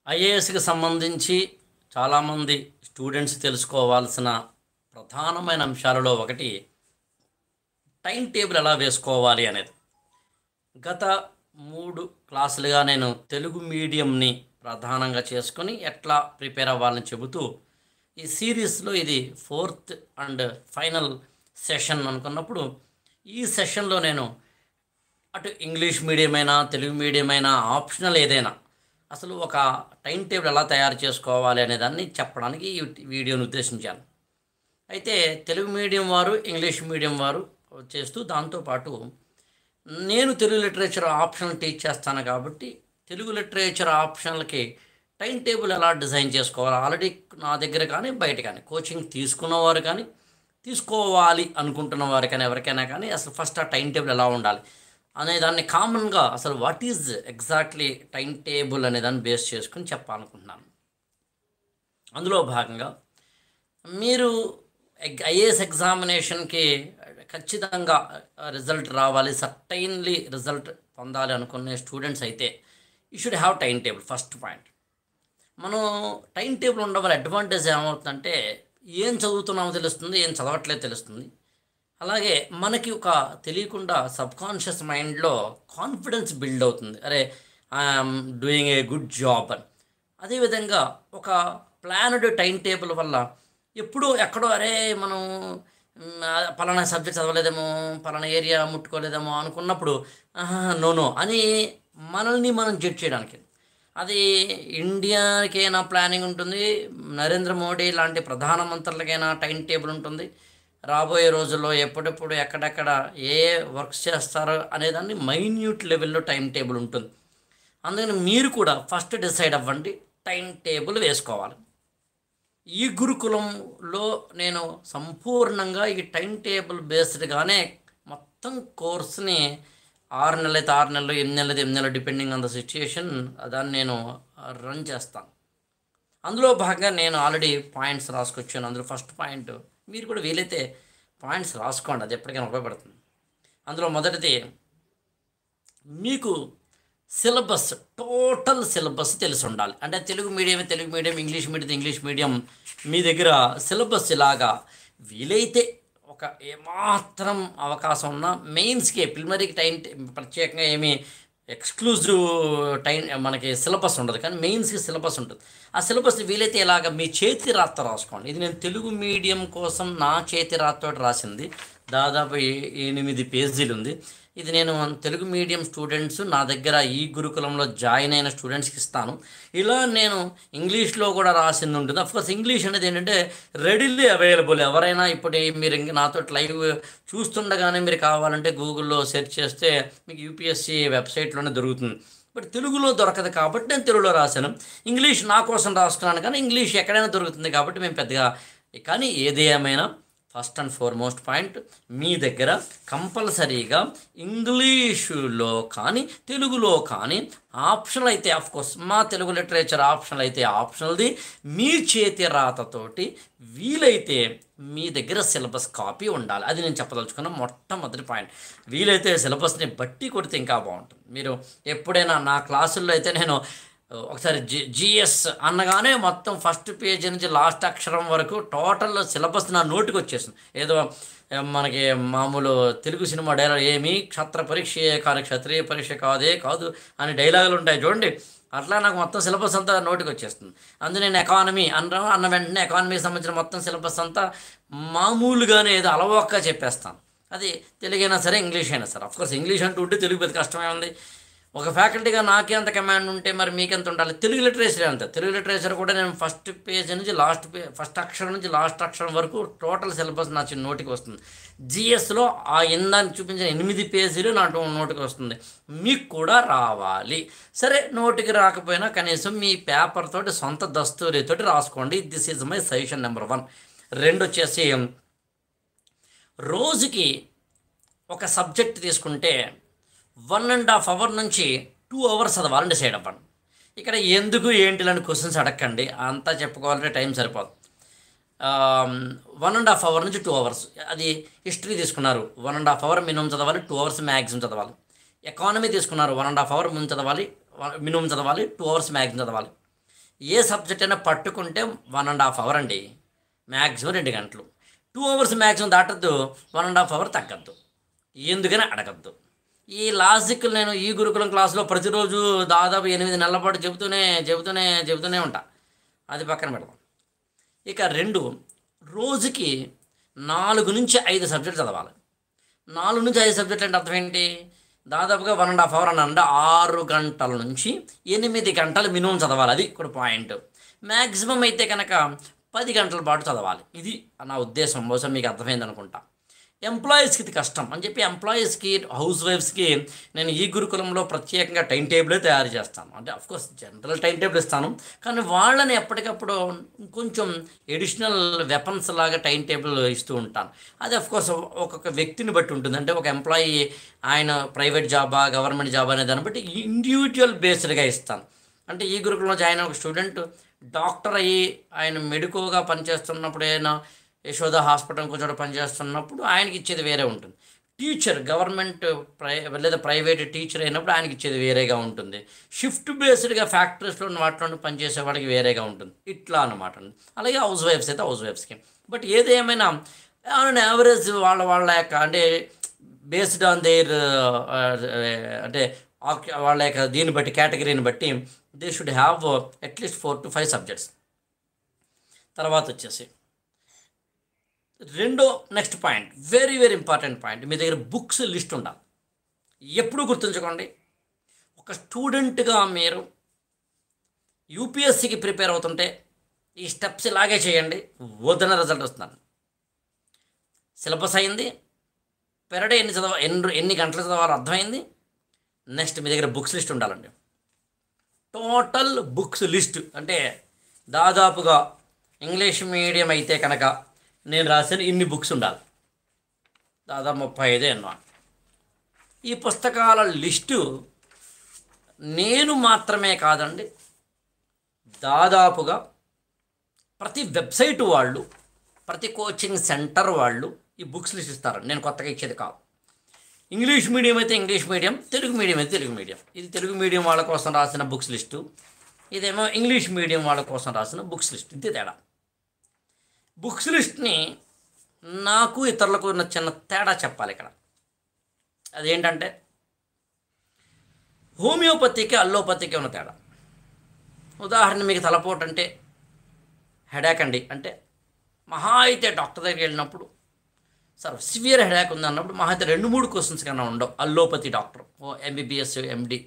ఐఏఎస్కి సంబంధించి చాలామంది స్టూడెంట్స్ తెలుసుకోవాల్సిన ప్రధానమైన అంశాలలో ఒకటి టైం టేబుల్ ఎలా వేసుకోవాలి అనేది గత మూడు క్లాసులుగా నేను తెలుగు మీడియంని ప్రధానంగా చేసుకొని ఎట్లా ప్రిపేర్ అవ్వాలని చెబుతూ ఈ సిరీస్లో ఇది ఫోర్త్ అండ్ ఫైనల్ సెషన్ అనుకున్నప్పుడు ఈ సెషన్లో నేను అటు ఇంగ్లీష్ మీడియం అయినా తెలుగు మీడియం అయినా ఆప్షనల్ ఏదైనా అసలు ఒక టైం టేబుల్ ఎలా తయారు చేసుకోవాలి అనే దాన్ని చెప్పడానికి ఈ వీడియోని ఉద్దేశించాను అయితే తెలుగు మీడియం వారు ఇంగ్లీష్ మీడియం వారు చేస్తూ దాంతోపాటు నేను తెలుగు లిటరేచర్ ఆప్షనల్ టీచ్ చేస్తాను కాబట్టి తెలుగు లిటరేచర్ ఆప్షనల్కి టైం టేబుల్ ఎలా డిజైన్ చేసుకోవాలి ఆల్రెడీ నా దగ్గర కానీ బయట కానీ కోచింగ్ తీసుకున్నవారు కానీ తీసుకోవాలి అనుకుంటున్న వారు కానీ ఎవరికైనా కానీ అసలు ఫస్ట్ ఆ టైం టేబుల్ ఎలా ఉండాలి అనే దాన్ని కామన్గా అసలు what is exactly time table అనే దాన్ని బేస్ చేసుకుని చెప్పాలనుకుంటున్నాను అందులో భాగంగా మీరు ఐఏఎస్ ఎగ్జామినేషన్కి ఖచ్చితంగా రిజల్ట్ రావాలి సర్టైన్లీ రిజల్ట్ పొందాలి అనుకునే స్టూడెంట్స్ అయితే you should have time table first point మనం టైం టేబుల్ ఉండడం వల్ల అడ్వాంటేజ్ ఏమవుతుందంటే ఏం చదువుతున్నామో తెలుస్తుంది ఏం చదవట్లేదు తెలుస్తుంది అలాగే మనకి ఒక తెలియకుండా సబ్కాన్షియస్ మైండ్లో కాన్ఫిడెన్స్ బిల్డ్ అవుతుంది అరే I'm doing a good job అని అదేవిధంగా ఒక ప్లానడ్ టైం టేబుల్ వల్ల ఎప్పుడూ ఎక్కడో అరే మనం మ్, ఆ, పలానా సబ్జెక్ట్ చదవలేదేమో పలానా ఏరియా ముట్టుకోలేదేమో అనుకున్నప్పుడు నో నో అని మనల్ని మనం జడ్జ్ చేయడానికి అది ఇండియాకైనా ప్లానింగ్ ఉంటుంది నరేంద్ర మోడీ లాంటి ప్రధానమంత్రులకైనా టైం టేబుల్ ఉంటుంది రాబోయే రోజుల్లో ఎప్పుడెప్పుడు ఎక్కడెక్కడ ఏ వర్క్స్ చేస్తారో అనేదాన్ని మైన్యూట్ లెవెల్లో టైం టేబుల్ ఉంటుంది అందుకని మీరు కూడా ఫస్ట్ డిసైడ్ అవ్వండి టైం టేబుల్ వేసుకోవాలి ఈ గురుకులంలో నేను సంపూర్ణంగా ఈ టైం టేబుల్ బేస్డ్గానే మొత్తం కోర్స్ని ఆరు నెలలు అయితే ఆరు నెలలు ఎనిమిది నెలలు అయితే ఎనిమిది నెలలు డిపెండింగ్ ఆన్ ద సిచ్యుయేషన్ దాన్ని నేను రన్ చేస్తాను అందులో భాగంగా నేను ఆల్రెడీ పాయింట్స్ రాసుకొచ్చాను అందులో ఫస్ట్ పాయింట్ మీరు కూడా వీలైతే పాయింట్స్ రాసుకోండి అది ఎప్పటికైనా ఉపయోగపడుతుంది అందులో మొదటిది మీకు సిలబస్ టోటల్ సిలబస్ తెలిసి ఉండాలి అంటే Telugu medium Telugu medium English medium English medium మీ దగ్గర సిలబస్ ఇలాగా వీలైతే ఒక ఏమాత్రం అవకాశం ఉన్నా మెయిన్స్కి ప్రిలిమరీకి టైం ప్రత్యేకంగా ఏమీ ఎక్స్క్లూజివ్ టైం మనకి సిలబస్ ఉండదు కానీ మెయిన్స్కి సిలబస్ ఉంటుంది ఆ సిలబస్ వీలైతే ఇలాగ మీ చేతి రాత రాసుకోండి ఇది నేను తెలుగు మీడియం కోసం నా చేతి రాతతో రాసింది దాదాపు ఏ- ఎనిమిది పేజీలు ఉంది ఇది నేను తెలుగు మీడియం స్టూడెంట్స్ నా దగ్గర ఈ గురుకులంలో జాయిన్ అయిన స్టూడెంట్స్కి ఇస్తాను ఇలా నేను ఇంగ్లీష్లో కూడా రాసింది ఉంటుంది అఫ్కోర్స్ ఇంగ్లీష్ అనేది ఏంటంటే రెడీలీ అవైలబుల్ ఎవరైనా ఇప్పుడు మీరు ఇంక నాతో లైవ్ చూస్తుండగానే మీరు కావాలంటే గూగుల్లో సెర్చ్ చేస్తే మీకు యూపీఎస్సీ వెబ్సైట్లోనే దొరుకుతుంది బట్ తెలుగులో దొరకదు కాబట్టి నేను తెలుగులో రాశాను ఇంగ్లీష్ నా కోసం రాసుకున్నాను కానీ ఇంగ్లీష్ ఎక్కడైనా దొరుకుతుంది కాబట్టి మేము పెద్దగా కానీ ఏది ఏమైనా ఫస్ట్ అండ్ ఫార్మోస్ట్ పాయింట్ మీ దగ్గర కంపల్సరీగా ఇంగ్లీషులో కానీ తెలుగులో కానీ ఆప్షనల్ అయితే కోర్స్ మా తెలుగు లిటరేచర్ ఆప్షనల్ అయితే ఆప్షనల్ది మీ చేతి రాతతోటి వీలైతే మీ దగ్గర సిలబస్ కాపీ ఉండాలి అది నేను చెప్పదలుచుకున్న మొట్టమొదటి పాయింట్ వీలైతే సిలబస్ని బట్టి కొడితే ఇంకా బాగుంటుంది మీరు ఎప్పుడైనా నా క్లాసుల్లో అయితే నేను ఒకసారి జి జిఎస్ అనగానే మొత్తం ఫస్ట్ పేజీ నుంచి లాస్ట్ అక్షరం వరకు టోటల్ సిలబస్ నా నోటికి వచ్చేసింది ఏదో ఏ, మనకి మామూలు తెలుగు సినిమా డైలాగ్ ఏమి క్షత్ర పరీక్షయే కాదు క్షత్రియ పరీక్ష కాదే కాదు అని డైలాగులు ఉంటాయి చూడండి అట్లా నాకు మొత్తం సిలబస్ అంతా నోటికి వచ్చేస్తుంది అందు నేను ఎకానమీ అన్న అన్న వెంటనే ఎకానమీకి సంబంధించిన మొత్తం సిలబస్ అంతా మామూలుగానే ఏదో అలవోక్క చెప్పేస్తాను అది తెలుగైనా సరే ఇంగ్లీష్ అయినా సరే అఫ్కోర్స్ ఇంగ్లీష్ అంటూ ఉంటే తెలుగు పెద్ద కష్టమే ఉంది ఒక ఫ్యాకల్టీగా నాకే అంత కమాండ్ ఉంటే మరి మీకెంత ఉండాలి తెలుగు లిటరేచర్ అంత తెలుగు లిటరేచర్ కూడా నేను ఫస్ట్ పేజ్ నుంచి లాస్ట్ పే ఫస్ట్ అక్షరం నుంచి లాస్ట్ అక్షరం వరకు టోటల్ సిలబస్ నా చిన్న నోటికి వస్తుంది జిఎస్లో ఆ ఇందాన్ని చూపించిన ఎనిమిది పేజీలు నా టో- నోటికి వస్తుంది మీకు కూడా రావాలి సరే నోటికి రాకపోయినా కనీసం మీ పేపర్ తోటి సొంత దస్తూరితోటి రాసుకోండి this is my suggestion number one రెండు వచ్చేసి రోజుకి ఒక సబ్జెక్ట్ తీసుకుంటే వన్ అండ్ హాఫ్ అవర్ నుంచి టూ అవర్స్ చదవాలని డిసైడ్ అవ్వండి ఇక్కడ ఎందుకు ఏంటి ఇలాంటి క్వశ్చన్స్ అడగండి అంతా చెప్పుకోవాలంటే టైం సరిపోదు వన్ అండ్ హాఫ్ అవర్ నుంచి టూ అవర్స్ అది హిస్టరీ తీసుకున్నారు one and half hour minimum చదవాలి టూ అవర్స్ మ్యాక్సిమం చదవాలి ఎకానమీ తీసుకున్నారు వన్ అండ్ హాఫ్ అవర్ ముందు చదవాలి మినిమం చదవాలి టూ అవర్స్ మ్యాక్సిమం చదవాలి ఏ సబ్జెక్ట్ అయినా పట్టుకుంటే వన్ అండ్ హాఫ్ అవర్ అండి మ్యాక్సిమం రెండు గంటలు టూ అవర్స్ మ్యాక్సిమం దాటద్దు వన్ అండ్ హాఫ్ అవర్ తగ్గద్దు ఎందుకని అడగద్దు ఈ లాజిక్ నేను ఈ గురుకులం క్లాస్లో ప్రతిరోజు దాదాపు ఎనిమిది నెలల పాటు చెబుతూనే చెబుతూనే చెబుతూనే ఉంటా అది పక్కన పెడదాం ఇక రెండు రోజుకి నాలుగు నుంచి ఐదు సబ్జెక్ట్ చదవాలి నాలుగు నుంచి ఐదు సబ్జెక్ట్ అంటే అర్థం ఏంటి దాదాపుగా వన్ అండ్ హాఫ్ అవర్ అని అంటే ఆరు గంటల నుంచి ఎనిమిది గంటలు మినిమం చదవాలి అది ఇక్కడ పాయింట్ మ్యాక్సిమం అయితే కనుక పది గంటల పాటు చదవాలి ఇది నా ఉద్దేశం బహుశా మీకు అర్థమైంది అనుకుంటా ఎంప్లాయీస్కి ఇది కష్టం అని చెప్పి ఎంప్లాయీస్కి హౌస్ వైఫ్స్కి నేను ఈ గురుకులంలో ప్రత్యేకంగా టైం టేబులే తయారు చేస్తాను అంటే అఫ్కోర్స్ జనరల్ టైం టేబుల్ ఇస్తాను కానీ వాళ్ళని ఎప్పటికప్పుడు కొంచెం ఎడిషనల్ వెపన్స్ లాగా టైం టేబుల్ ఇస్తూ ఉంటాను అది అఫ్కోర్స్ ఒక్కొక్క వ్యక్తిని బట్టి ఉంటుంది అంటే ఒక ఎంప్లాయీ ఆయన ప్రైవేట్ జాబా గవర్నమెంట్ జాబా అనే దాన్ని బట్టి ఇండివిజువల్ బేస్డ్గా ఇస్తాను అంటే ఈ గురుకులంలో జాయిన్ అయిన ఒక స్టూడెంట్ డాక్టర్ అయ్యి ఆయన మెడికోగా పనిచేస్తున్నప్పుడు ఏదైనా యశోద హాస్పిటల్ కొంచెం పనిచేస్తున్నప్పుడు ఆయనకి ఇచ్చేది వేరే ఉంటుంది టీచర్ గవర్నమెంట్ ప్రై లేదా ప్రైవేట్ టీచర్ అయినప్పుడు ఆయనకి ఇచ్చేది వేరేగా ఉంటుంది షిఫ్ట్ బేస్డ్గా ఫ్యాక్టరీస్లో వాటిలో పనిచేసే వాళ్ళకి వేరేగా ఉంటుంది ఇట్లా అనమాట అలాగే హౌస్ వైఫ్స్ అయితే హౌస్ వైఫ్స్కి బట్ ఏదేమైనా ఆన్ యావరేజ్ వాళ్ళ వాళ్ళ యొక్క అంటే బేస్డ్ ఆన్ దేర్ అంటే ఆక్- వాళ్ళ యొక్క దీన్ని బట్టి కేటగిరీని బట్టి they should have at least four to five subjects తర్వాత వచ్చేసి రెండో next point very very important point మీ దగ్గర బుక్స్ లిస్ట్ ఉండాలి ఎప్పుడు గుర్తుంచుకోండి ఒక స్టూడెంట్గా మీరు యూపీఎస్సికి ప్రిపేర్ అవుతుంటే ఈ స్టెప్స్ ఇలాగే చేయండి వదిన రిజల్ట్ వస్తున్నాను సిలబస్ అయింది పెర్ డే ఎన్ని చదవ ఎన్ని ఎన్ని గంటలు చదవాలో అర్థమైంది నెక్స్ట్ మీ దగ్గర బుక్స్ లిస్ట్ ఉండాలండి టోటల్ బుక్స్ లిస్ట్ అంటే దాదాపుగా ఇంగ్లీష్ మీడియం అయితే కనుక నేను రాసిన ఇన్ని బుక్స్ ఉండాలి దాదాపు ముప్పై ఐదు ఎన్నో ఈ పుస్తకాల లిస్టు నేను మాత్రమే కాదండి దాదాపుగా ప్రతి వెబ్సైట్ వాళ్ళు ప్రతి కోచింగ్ సెంటర్ వాళ్ళు ఈ బుక్స్ లిస్ట్ ఇస్తారండి నేను కొత్తగా ఇచ్చేది కాదు ఇంగ్లీష్ మీడియం అయితే ఇంగ్లీష్ మీడియం తెలుగు మీడియం అయితే తెలుగు మీడియం ఇది తెలుగు మీడియం వాళ్ళ కోసం రాసిన బుక్స్ లిస్టు ఇదేమో ఇంగ్లీష్ మీడియం వాళ్ళ కోసం రాసిన బుక్స్ లిస్ట్ ఇది తేడా బుక్స్ లిస్ట్ని నాకు ఇతరులకు ఉన్న చిన్న తేడా చెప్పాలి ఇక్కడ అదేంటంటే హోమియోపతికి అల్లోపతికి ఉన్న తేడా ఉదాహరణ మీకు తలపోటు అంటే హెడాక్ అండి అంటే మహా అయితే డాక్టర్ దగ్గరికి వెళ్ళినప్పుడు సార్ సివియర్ హెడాక్ ఉంది అన్నప్పుడు మహా అయితే రెండు మూడు క్వశ్చన్స్ కన్నా ఉండవు అల్లోపతి డాక్టర్ ఓ ఎంబీబీఎస్ ఎండి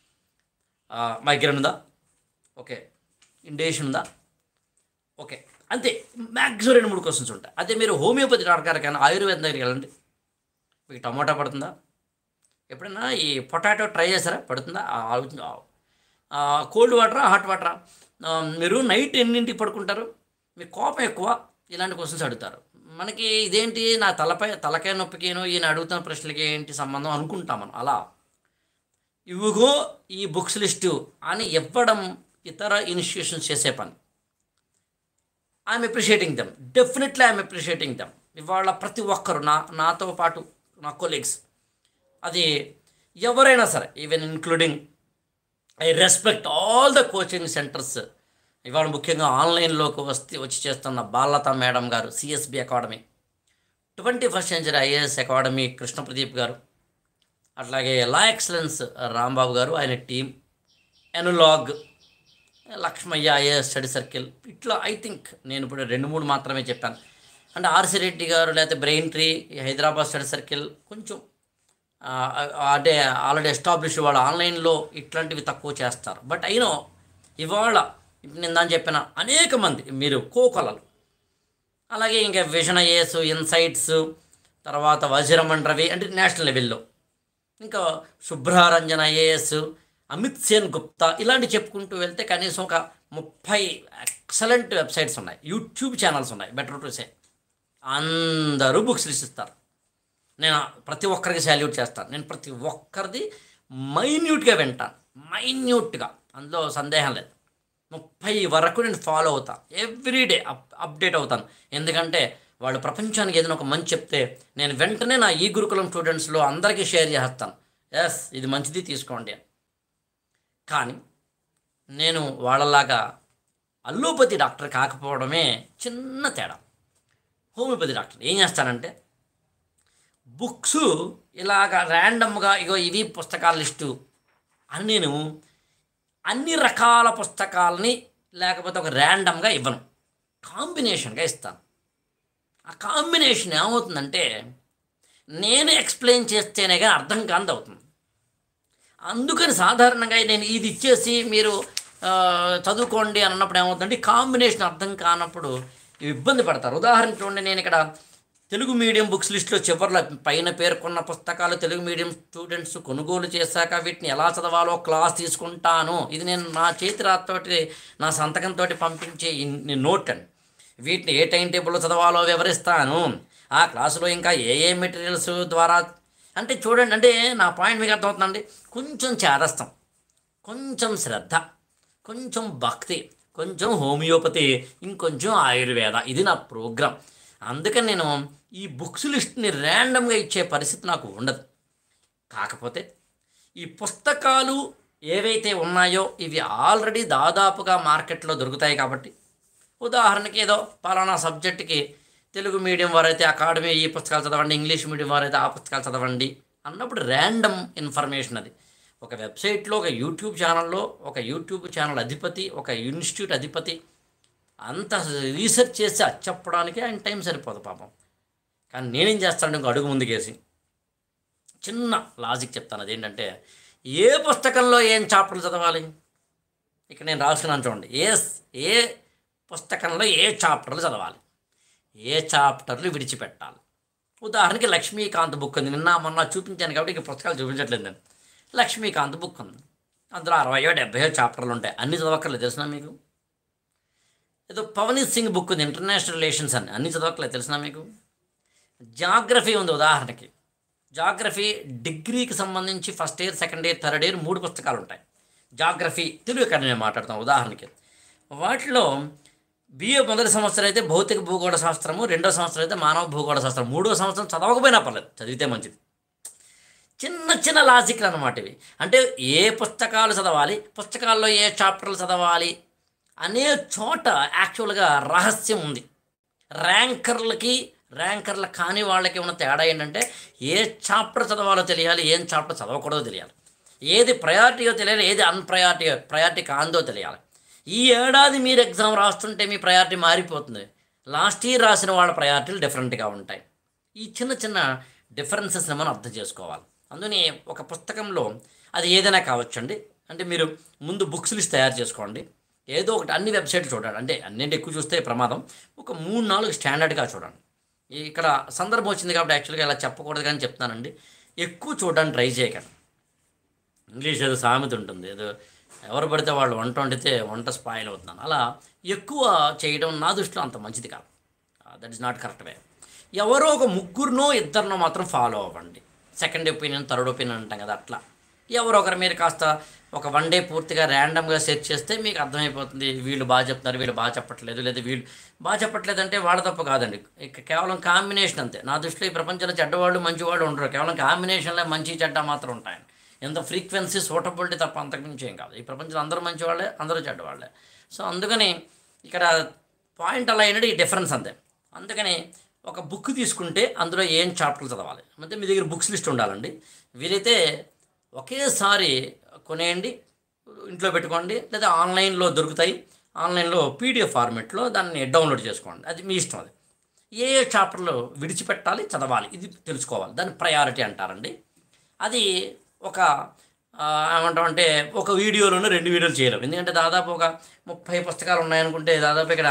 మైగ్రేన్ ఉందా ఓకే ఇండేషన్ ఉందా ఓకే అంతే మ్యాక్సిమం రెండు మూడు క్వశ్చన్స్ ఉంటాయి అదే మీరు హోమియోపతి డాక్టర్ గారు కానీ ఆయుర్వేదం దగ్గరికి వెళ్ళండి మీకు టమాటా పడుతుందా ఎప్పుడైనా ఈ పొటాటో ట్రై చేస్తారా పడుతుందా ఆ- ఆలోచన కోల్డ్ వాటరా హాట్ వాటరా ఆ, మీరు నైట్ ఎన్నింటికి పడుకుంటారు మీ కోపం ఎక్కువ ఇలాంటి క్వశ్చన్స్ అడుగుతారు మనకి ఇదేంటి నా తలపై తలకాయ నొప్పికేను ఈయన అడుగుతున్న ప్రశ్నలకి ఏంటి సంబంధం అనుకుంటాం మనం అలా ఇవిగో ఈ బుక్స్ లిస్టు అని ఇవ్వడం ఇతర ఇన్స్టిట్యూషన్స్ చేసే పని I'm appreciating them definitely I'm appreciating them ఇవాళ ప్రతి ఒక్కరు నా నాతో పాటు నా కొలీగ్స్ అది ఎవరైనా సరే even including I respect all the coaching centres ఇవాళ ముఖ్యంగా ఆన్లైన్లోకి వస్తే వచ్చి చేస్తున్న బాలత madam garu CSB academy twenty first century IAS academy Krishna Pradeep garu అట్లాగే లా ఎక్సలెన్స్ రాంబాబు గారు ఆయన team analog Lakshmaiah IAS study circle ఇట్లా ఐ థింక్ నేను ఇప్పుడు రెండు మూడు మాత్రమే చెప్పాను అంటే ఆర్సి రెడ్డి గారు లేకపోతే brain tree Hyderabad study circle కొంచెం ఆ, ఆ, అంటే ఆల్రెడీ ఎస్టాబ్లిష్ వాళ్ళు ఆన్లైన్లో ఇట్లాంటివి తక్కువ చేస్తారు బట్ అయినో ఇవాళ ఇప్పుడు నేను దాని చెప్పిన అనేక మంది మీరు కోకొలలు అలాగే ఇంకా విజన్ ఐఏఎస్ ఇన్సైట్స్ తర్వాత వజ్రమన్ రవి అంటే నేషనల్ లెవెల్లో ఇంకా శుభ్రారంజన్ ఐఏఎస్ అమిత్ సేన్ గుప్తా ఇలాంటి చెప్పుకుంటూ వెళ్తే కనీసం ఒక ముప్పై ఎక్సలెంట్ వెబ్సైట్స్ ఉన్నాయి యూట్యూబ్ ఛానల్స్ ఉన్నాయి బెటర్ టు సే అందరూ బుక్స్ లిస్ట్ ఇస్తారు నేను ప్రతి ఒక్కరికి సాల్యూట్ చేస్తాను నేను ప్రతి ఒక్కరిది మైన్యూట్గా వింటాను మైన్యూట్గా అందులో సందేహం లేదు ముప్పై వరకు నేను ఫాలో అవుతాను ఎవ్రీడే అప్ అప్డేట్ అవుతాను ఎందుకంటే వాళ్ళు ప్రపంచానికి ఏదైనా ఒక మంచి చెప్తే నేను వెంటనే నా ఈ గురుకులం స్టూడెంట్స్లో అందరికీ షేర్ చేస్తాను ఎస్ ఇది మంచిది తీసుకోండి అని కానీ నేను వాళ్ళలాగా అల్లోపతి డాక్టర్ కాకపోవడమే చిన్న తేడా హోమియోపతి డాక్టర్ ఏం చేస్తానంటే బుక్స్ ఇలాగ ర్యాండమ్గా ఇగో ఇవి పుస్తకాల లిస్టు అని నేను అన్ని రకాల పుస్తకాలని లేకపోతే ఒక ర్యాండమ్గా ఇవ్వను కాంబినేషన్గా ఇస్తాను ఆ కాంబినేషన్ ఏమవుతుందంటే నేను ఎక్స్ప్లెయిన్ చేస్తేనే కానీ అర్థం కాంది అవుతుంది అందుకని సాధారణంగా నేను ఇది ఇచ్చేసి మీరు ఆ, చదువుకోండి అని అన్నప్పుడు ఏమవుతుందంటే ఈ కాంబినేషన్ అర్థం కానప్పుడు ఇబ్బంది పడతారు ఉదాహరణ చూడండి నేను ఇక్కడ తెలుగు మీడియం బుక్స్ లిస్ట్లో చివరిలో పైన పేర్కొన్న పుస్తకాలు తెలుగు మీడియం స్టూడెంట్స్ కొనుగోలు చేశాక వీటిని ఎలా చదవాలో క్లాస్ తీసుకుంటాను ఇది నేను నా చేతి రాతతోటి నా సంతకంతో పంపించే ఇన్ని నోట్ అండి వీటిని ఏ టైం టేబుల్లో చదవాలో వివరిస్తాను ఆ క్లాసులో ఇంకా ఏ ఏ మెటీరియల్స్ ద్వారా అంటే చూడండి అంటే నా పాయింట్ మీకు అర్థమవుతుందండి కొంచెం చేదస్తాం కొంచెం శ్రద్ధ కొంచెం భక్తి కొంచెం హోమియోపతి ఇంకొంచెం ఆయుర్వేద ఇది నా ప్రోగ్రామ్ అందుకని నేను ఈ బుక్స్ లిస్ట్ని ర్యాండమ్గా ఇచ్చే పరిస్థితి నాకు ఉండదు కాకపోతే ఈ పుస్తకాలు ఏవైతే ఉన్నాయో ఇవి ఆల్రెడీ దాదాపుగా మార్కెట్లో దొరుకుతాయి కాబట్టి ఉదాహరణకి ఏదో పలానా సబ్జెక్టుకి తెలుగు మీడియం వారైతే అకాడమీ ఈ పుస్తకాలు చదవండి ఇంగ్లీష్ మీడియం వారైతే ఆ పుస్తకాలు చదవండి అన్నప్పుడు ర్యాండమ్ ఇన్ఫర్మేషన్ అది ఒక వెబ్సైట్లో ఒక యూట్యూబ్ ఛానల్లో ఒక యూట్యూబ్ ఛానల్ అధిపతి ఒక ఇన్స్టిట్యూట్ అధిపతి అంత రీసెర్చ్ చేసి అది చెప్పడానికి ఆయన టైం సరిపోదు పాపం కానీ నేనేం చేస్తాను ఇంకో అడుగు ముందుకేసి చిన్న లాజిక్ చెప్తాను అదేంటంటే ఏ పుస్తకంలో ఏం చాప్టర్లు చదవాలి ఇక్కడ నేను రాసుకున్నాను చూడండి ఏ ఏ పుస్తకంలో ఏ చాప్టర్లు చదవాలి ఏ చాప్టర్లు విడిచిపెట్టాలి ఉదాహరణకి లక్ష్మీకాంత్ బుక్ ఉంది నిన్న మొన్న చూపించాను కాబట్టి ఇక పుస్తకాలు చూపించట్లేదు నేను లక్ష్మీకాంత్ బుక్ ఉంది అందులో అరవయో డెబ్బయో చాప్టర్లు ఉంటాయి అన్ని చదవక్కర్లేదు తెలిసిన మీకు ఏదో పవనీత్ సింగ్ బుక్ ఉంది ఇంటర్నేషనల్ రిలేషన్స్ అని అన్ని చదవక్కర్లేదు తెలిసిన మీకు జాగ్రఫీ ఉంది ఉదాహరణకి జాగ్రఫీ డిగ్రీకి సంబంధించి first year second year third year మూడు పుస్తకాలు ఉంటాయి జాగ్రఫీ తెలుగు ఇక్కడ నేను మాట్లాడతాను ఉదాహరణకి వాటిలో బిఏ మొదటి సంవత్సరం అయితే భౌతిక భూగోళ శాస్త్రము రెండో సంవత్సరం అయితే మానవ భూగోళ శాస్త్రం మూడో సంవత్సరం చదవకపోయినా పర్లేదు చదివితే మంచిది చిన్న చిన్న లాజిక్లు అనమాట ఇవి అంటే ఏ పుస్తకాలు చదవాలి పుస్తకాల్లో ఏ చాప్టర్లు చదవాలి అనే చోట యాక్చువల్గా రహస్యం ఉంది ర్యాంకర్లకి ర్యాంకర్ల కాని వాళ్ళకి ఉన్న తేడా ఏంటంటే ఏ చాప్టర్ చదవాలో తెలియాలి ఏం చాప్టర్ చదవకూడదో తెలియాలి ఏది ప్రయారిటీయో తెలియాలి ఏది అన్ప్రయారిటీ ప్రయారిటీ కాందో తెలియాలి ఈ ఏడాది మీరు ఎగ్జామ్ రాస్తుంటే మీ ప్రయారిటీ మారిపోతుంది లాస్ట్ ఇయర్ రాసిన వాళ్ళ ప్రయారిటీలు డిఫరెంట్గా ఉంటాయి ఈ చిన్న చిన్న డిఫరెన్సెస్ని మనం అర్థం చేసుకోవాలి అందుకని ఒక పుస్తకంలో అది ఏదైనా కావచ్చండి అంటే మీరు ముందు బుక్స్ లిస్ట్ తయారు చేసుకోండి ఏదో ఒకటి అన్ని వెబ్సైట్లు చూడండి అంటే అన్నింటి ఎక్కువ చూస్తే ప్రమాదం ఒక మూడు నాలుగు స్టాండర్డ్గా చూడండి ఈ- ఇక్కడ సందర్భం వచ్చింది కాబట్టి యాక్చువల్గా ఇలా చెప్పకూడదు కానీ చెప్తానండి ఎక్కువ చూడడానికి ట్రై చేయకండి ఇంగ్లీష్ ఏదో సామెత ఉంటుంది ఏదో ఎవరు పడితే వాళ్ళు వంట వండితే వంట స్పాయిల్ అవుతున్నాను అలా ఎక్కువ చేయడం నా దృష్టిలో అంత మంచిది కాదు that is not correct way ఎవరో ఒక ముగ్గురునో ఇద్దరినో మాత్రం ఫాలో అవ్వండి సెకండ్ ఒపీనియన్ థర్డ్ ఒపీనియన్ అంటాం కదా అట్లా ఎవరో ఒకరు మీరు కాస్త ఒక వన్ డే పూర్తిగా ర్యాండమ్గా సెర్చ్ చేస్తే మీకు అర్థమైపోతుంది వీళ్ళు బాగా చెప్తున్నారు వీళ్ళు బాగా చెప్పట్లేదు లేదా వీళ్ళు బాగా చెప్పట్లేదు అంటే వాళ్ళ తప్ప కాదండి ఇక కేవలం కాంబినేషన్ అంతే నా దృష్టిలో ఈ ప్రపంచంలో చెడ్డవాళ్ళు మంచివాళ్ళు ఉండరు కేవలం కాంబినేషన్లో మంచి చెడ్డ మాత్రం ఉంటాయండి ఎంత ఫ్రీక్వెన్సీ సూటబిలిటీ తప్ప అంతకుమించి ఏం కాదు ఈ ప్రపంచంలో అందరూ మంచివాళ్ళే అందరూ చెడ్డవాళ్ళే సో అందుకని ఇక్కడ పాయింట్ అలా ఏంటంటే ఈ డిఫరెన్స్ అంతే అందుకని ఒక బుక్ తీసుకుంటే అందులో ఏం చాప్టర్లు చదవాలి అంటే మీ దగ్గర బుక్స్ లిస్ట్ ఉండాలండి వీలైతే ఒకేసారి కొనేయండి ఇంట్లో పెట్టుకోండి లేదా ఆన్లైన్లో దొరుకుతాయి ఆన్లైన్లో పీడిఎఫ్ ఫార్మెట్లో దాన్ని డౌన్లోడ్ చేసుకోండి అది మీ ఇష్టం అది ఏ ఏ చాప్టర్లు విడిచిపెట్టాలి చదవాలి ఇది తెలుసుకోవాలి దాన్ని ప్రయారిటీ అంటారండి అది ఒక ఆ, ఏమంటామంటే ఒక వీడియోలోనే రెండు వీడియోలు చేయలేము ఎందుకంటే దాదాపు ఒక ముప్పై పుస్తకాలు ఉన్నాయనుకుంటే దాదాపు ఇక్కడ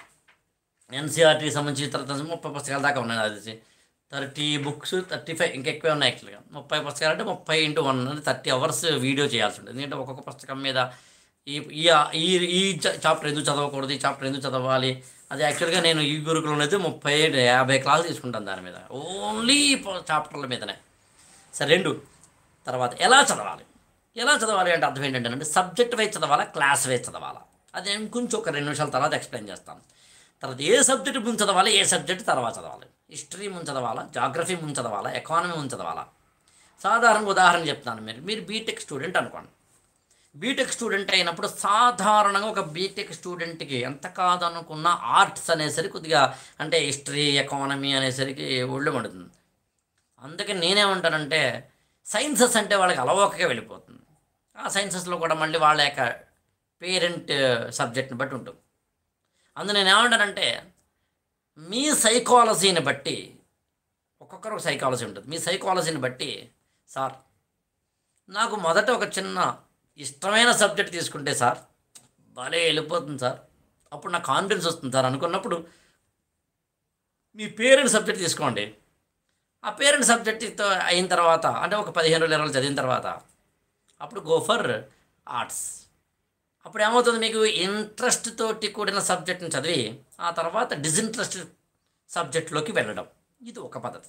ఎన్సీఆర్టీకి సంబంధించి తర్వాత ముప్పై పుస్తకాల దాకా ఉన్నాయి అది థర్టీ బుక్స్ థర్టీ ఫైవ్ ఇంకెక్కువే ఉన్నాయి యాక్చువల్గా ముప్పై పుస్తకాలు అంటే ముప్పై ఇంటూ వన్ అంటే థర్టీ అవర్స్ వీడియో చేయాల్సి ఉంటుంది ఎందుకంటే ఒక్కొక్క పుస్తకం మీద ఈ ఈ ఈ ఈ చాప్టర్ ఎందుకు చదవకూడదు ఈ చాప్టర్ ఎందుకు చదవాలి అది యాక్చువల్గా నేను ఈ గురుకులంలో అయితే ముప్పై యాభై క్లాసులు తీసుకుంటాను దాని మీద ఓన్లీ చాప్టర్ల మీదనే సరే రెండు తర్వాత ఎలా చదవాలి ఎలా చదవాలి అంటే అర్థం ఏంటంటే అంటే సబ్జెక్ట్ వైజ్ చదవాలా క్లాస్ వైజ్ చదవాలా అది నేను కొంచెం ఒక రెండు నిమిషాల తర్వాత ఎక్స్ప్లెయిన్ చేస్తాను తర్వాత ఏ సబ్జెక్ట్ ముందు చదవాలి ఏ సబ్జెక్ట్ తర్వాత చదవాలి హిస్టరీ ముందు చదవాలా జాగ్రఫీ ముందు చదవాలా ఎకానమీ ముందు చదవాలా సాధారణ ఉదాహరణ చెప్తాను మీరు మీరు బీటెక్ స్టూడెంట్ అనుకోండి బీటెక్ స్టూడెంట్ అయినప్పుడు సాధారణంగా ఒక బీటెక్ స్టూడెంట్కి ఎంత కాదనుకున్న ఆర్ట్స్ అనేసరికి కొద్దిగా అంటే హిస్టరీ ఎకానమీ అనేసరికి ఒళ్ళు పడుతుంది అందుకే నేనేమంటానంటే సైన్సెస్ అంటే వాళ్ళకి అలవోకగా వెళ్ళిపోతుంది ఆ సైన్సెస్లో కూడా మళ్ళీ వాళ్ళ యొక్క పేరెంట్ సబ్జెక్ట్ని బట్టి ఉంటుంది అందు నేను ఏమంటానంటే మీ సైకాలజీని బట్టి ఒక్కొక్కరు ఒక సైకాలజీ ఉంటుంది మీ సైకాలజీని బట్టి సార్ నాకు మొదట ఒక చిన్న ఇష్టమైన సబ్జెక్ట్ తీసుకుంటే సార్ భలే వెళ్ళిపోతుంది సార్ అప్పుడు నాకు కాన్ఫిడెన్స్ వస్తుంది సార్ అనుకున్నప్పుడు మీ పేరెంట్ సబ్జెక్ట్ తీసుకోండి ఆ పేరెంట్ సబ్జెక్ట్తో అయిన తర్వాత అంటే ఒక పదిహేను రోజులు ఇరవై రోజులు చదివిన తర్వాత అప్పుడు గో ఫర్ ఆర్ట్స్ అప్పుడు ఏమవుతుంది మీకు ఇంట్రెస్ట్ తోటి కూడిన సబ్జెక్ట్ని చదివి ఆ తర్వాత డిజింట్రెస్ట్ సబ్జెక్ట్లోకి వెళ్ళడం ఇది ఒక పద్ధతి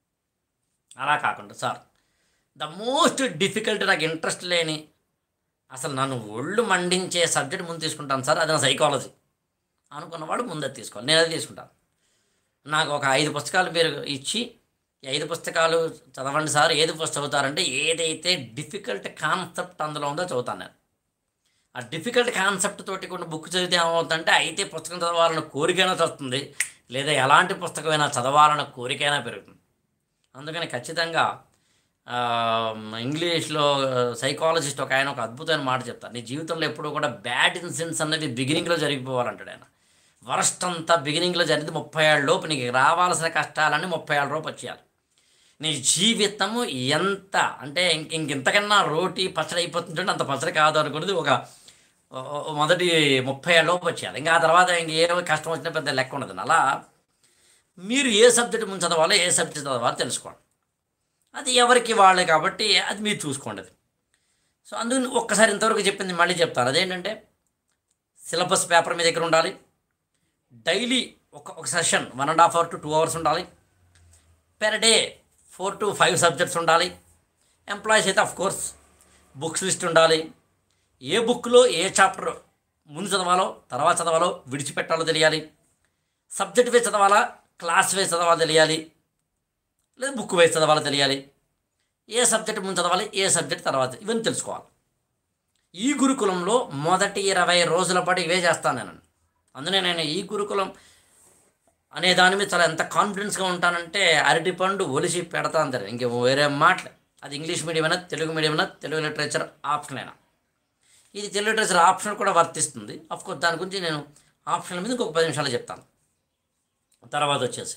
అలా కాకుండా సార్ ద మోస్ట్ డిఫికల్ట్ నాకు ఇంట్రెస్ట్ లేని అసలు నన్ను ఒళ్ళు మండించే సబ్జెక్ట్ ముందు తీసుకుంటాను సార్ అది నా సైకాలజీ అనుకున్నవాడు ముందే తీసుకోవాలి నేను అది తీసుకుంటాను నాకు ఒక ఐదు పుస్తకాలు మీరు ఇచ్చి ఈ ఐదు పుస్తకాలు చదవండి సార్ ఏది ఫస్ట్ చదువుతారంటే ఏదైతే డిఫికల్ట్ కాన్సెప్ట్ అందులో ఉందో చదువుతాను నేను ఆ డిఫికల్ట్ కాన్సెప్ట్ తోటి కొన్ని బుక్ చదివితే ఏమవుతుందంటే అయితే పుస్తకం చదవాలన్న కోరికైనా వస్తుంది లేదా ఎలాంటి పుస్తకమైనా చదవాలన్న కోరికైనా పెరుగుతుంది అందుకని ఖచ్చితంగా ఆ, ఇంగ్లీష్లో సైకాలజిస్ట్ ఒక ఆయన ఒక అద్భుతమైన మాట చెప్తారు నీ జీవితంలో ఎప్పుడూ కూడా బ్యాడ్ ఇన్సిడెంట్స్ అన్నవి బిగినింగ్లో జరిగిపోవాలంటాడు ఆయన వరస్ట్ అంతా బిగినింగ్లో జరిగింది ముప్పై ఏళ్ళ లోపు నీకు రావాల్సిన కష్టాలన్నీ ముప్పై ఏళ్ళ లోపు వచ్చేయాలి నీ జీవితము ఎంత అంటే ఇంక ఇంక ఇంతకన్నా రోటీ పచ్చడి అయిపోతుంటే అంత పచ్చడి కాదు అనుకున్నది ఒక ఓ- ఓ- మొదటి ముప్పై ఏళ్ళ లోపు వచ్చేయాలి ఇంకా ఆ తర్వాత ఇంక ఏ కష్టం వచ్చినా పెద్ద లెక్క ఉండదు అలా మీరు ఏ సబ్జెక్ట్ ముందు చదవాలో ఏ సబ్జెక్ట్ చదవాలో తెలుసుకోండి అది ఎవరికి వాళ్ళే కాబట్టి అది మీరు చూసుకోండి అది సో అందుకని ఒక్కసారి ఇంతవరకు చెప్పింది మళ్ళీ చెప్తాను అదేంటంటే సిలబస్ పేపర్ మీ దగ్గర ఉండాలి డైలీ ఒక ఒక session one and half hour to two hours ఉండాలి per day four to five subjects ఉండాలి ఎంప్లాయీస్ అయితే ఆఫ్ కోర్స్ బుక్స్ లిస్ట్ ఉండాలి ఏ బుక్లో ఏ చాప్టర్ ముందు చదవాలో తర్వాత చదవాలో విడిచిపెట్టాలో తెలియాలి సబ్జెక్ట్ వేసి చదవాలా క్లాస్ వేసి చదవాలో తెలియాలి లేదా బుక్ వేసి చదవాలో తెలియాలి ఏ సబ్జెక్ట్ ముందు చదవాలి ఏ సబ్జెక్ట్ తర్వాత ఇవన్నీ తెలుసుకోవాలి ఈ గురుకులంలో మొదటి ఇరవై రోజుల పాటు ఇవే చేస్తాను నేను అందునే నేను ఈ గురుకులం అనే దాని మీద చాలా ఎంత కాన్ఫిడెన్స్గా ఉంటానంటే అరటిపండు ఒలిసి పెడతాను అంటారు ఇంక వేరే మాటలే అది ఇంగ్లీష్ మీడియం అయినా తెలుగు మీడియం అయినా తెలుగు లిటరేచర్ ఆప్షన్ అయినా ఇది తెలుగు లిటరేచర్ ఆప్షన్ కూడా వర్తిస్తుంది కోర్స్ దాని గురించి నేను ఆప్షన్ మీద ఇంకొక పది నిమిషాలు చెప్తాను తర్వాత వచ్చేసి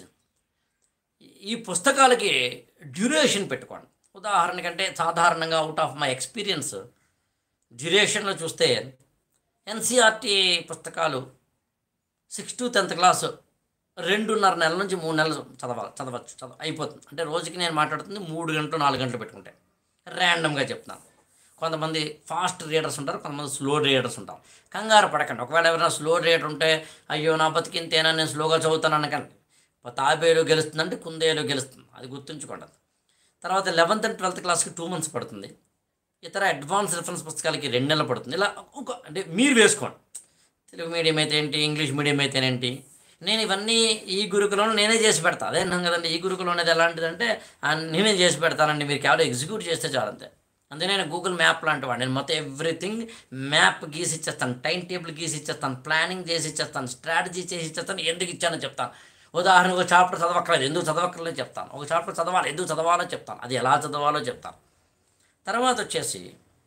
ఈ పుస్తకాలకి డ్యూరేషన్ పెట్టుకోండి ఉదాహరణకంటే సాధారణంగా అవుట్ ఆఫ్ మై ఎక్స్పీరియన్స్ డ్యూరేషన్లో చూస్తే ఎన్సీఆర్టీ పుస్తకాలు సిక్స్ టు టెన్త్ క్లాసు రెండున్నర నెలల నుంచి మూడు నెలలు చదవాలి చదవచ్చు చదవ అయిపోతుంది అంటే రోజుకి నేను మాట్లాడుతుంది మూడు గంటలు నాలుగు గంటలు పెట్టుకుంటే ర్యాండమ్గా చెప్తున్నాను కొంతమంది ఫాస్ట్ రీడర్స్ ఉంటారు కొంతమంది స్లో రీడర్స్ ఉంటారు కంగారు పడకండి ఒకవేళ ఎవరైనా స్లో రీడర్ ఉంటే అయ్యో నా బతికింతేనా నేను స్లోగా చదువుతాను అనకండి తాబేలు గెలుస్తుందంటే కుందేలు గెలుస్తుంది అది గుర్తుంచుకోండి తర్వాత లెవెన్త్ అండ్ ట్వెల్త్ క్లాస్కి టూ మంత్స్ పడుతుంది ఇతర అడ్వాన్స్ రిఫరెన్స్ పుస్తకాలకి రెండు నెలలు పడుతుంది ఇలా ఒక అంటే మీరు వేసుకోండి తెలుగు మీడియం అయితే ఏంటి ఇంగ్లీష్ మీడియం అయితేనేంటి నేను ఇవన్నీ ఈ గురుకులంలో నేనే చేసి పెడతా అదే అన్నాం కదండి ఈ గురుకులం అనేది ఎలాంటిదంటే ఆ, నేనే చేసి పెడతానండి మీరు కేవలం ఎగ్జిక్యూట్ చేస్తే చాలంతే అందుకే నేను గూగుల్ మ్యాప్ లాంటి వాడు నేను మొత్తం ఎవ్రీథింగ్ మ్యాప్ గీసి ఇచ్చేస్తాను టైం టేబుల్ గీసి ఇచ్చేస్తాను ప్లానింగ్ చేసి ఇచ్చేస్తాను స్ట్రాటజీ చేసి ఇచ్చేస్తాను ఎందుకు ఇచ్చానో చెప్తాను ఉదాహరణకు ఒక చాప్టర్ చదవక్కర్లేదు ఎందుకు చదవక్కర్లేదు చెప్తాను ఒక చాప్టర్ చదవాలి ఎందుకు చదవాలో చెప్తాను అది ఎలా చదవాలో చెప్తాను తర్వాత వచ్చేసి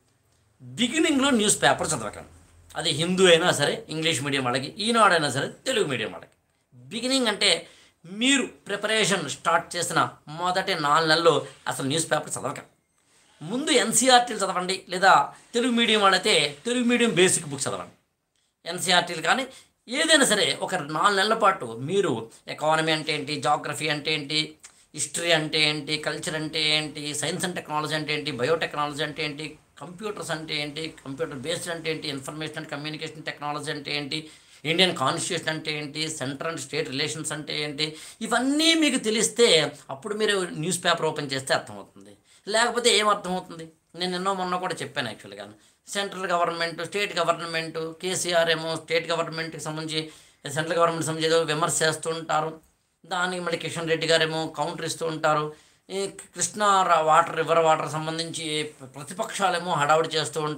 బిగినింగ్లో న్యూస్ పేపర్ చదవకండి అది హిందూ అయినా సరే ఇంగ్లీష్ మీడియం వాళ్ళకి ఈనాడైనా సరే తెలుగు మీడియం వాళ్ళకి బిగినింగ్ అంటే మీరు ప్రిపరేషన్ స్టార్ట్ చేసిన మొదటి నాలుగు నెలలు అసలు న్యూస్ పేపర్ చదవకండి ముందు ఎన్సీఆర్టీలు చదవండి లేదా తెలుగు మీడియం వాళ్ళైతే తెలుగు మీడియం బేసిక్ బుక్ చదవండి ఎన్సీఆర్టీలు కానీ ఏదైనా సరే ఒక నాలుగు నెలల పాటు మీరు ఎకానమీ అంటే ఏంటి జాగ్రఫీ అంటే ఏంటి హిస్టరీ అంటే ఏంటి కల్చర్ అంటే ఏంటి సైన్స్ అండ్ టెక్నాలజీ అంటే ఏంటి బయోటెక్నాలజీ అంటే ఏంటి కంప్యూటర్స్ అంటే ఏంటి కంప్యూటర్ బేస్డ్ అంటే ఏంటి ఇన్ఫర్మేషన్ అండ్ కమ్యూనికేషన్ టెక్నాలజీ అంటే ఏంటి ఇండియన్ కాన్స్టిట్యూషన్ అంటే ఏంటి సెంట్రల్ అండ్ స్టేట్ రిలేషన్స్ అంటే ఏంటి ఇవన్నీ మీకు తెలిస్తే అప్పుడు మీరు న్యూస్ పేపర్ ఓపెన్ చేస్తే అర్థమవుతుంది లేకపోతే ఏం అర్థమవుతుంది నేను ఎన్నో మొన్న కూడా చెప్పాను యాక్చువల్గా central government state government KCR ఏమో స్టేట్ గవర్నమెంట్కి సంబంధించి సెంట్రల్ గవర్నమెంట్ సంబంధించి ఏదో విమర్శ చేస్తూ ఉంటారు దానికి మళ్ళీ కిషన్ రెడ్డి గారు ఏమో కౌంటర్ ఇస్తూ ఉంటారు ఈ కృష్ణా రా- వాటర్ రివర్ వాటర్ సంబంధించి ప్రతిపక్షాలేమో హడావుడి చేస్తూ ఉంటాయి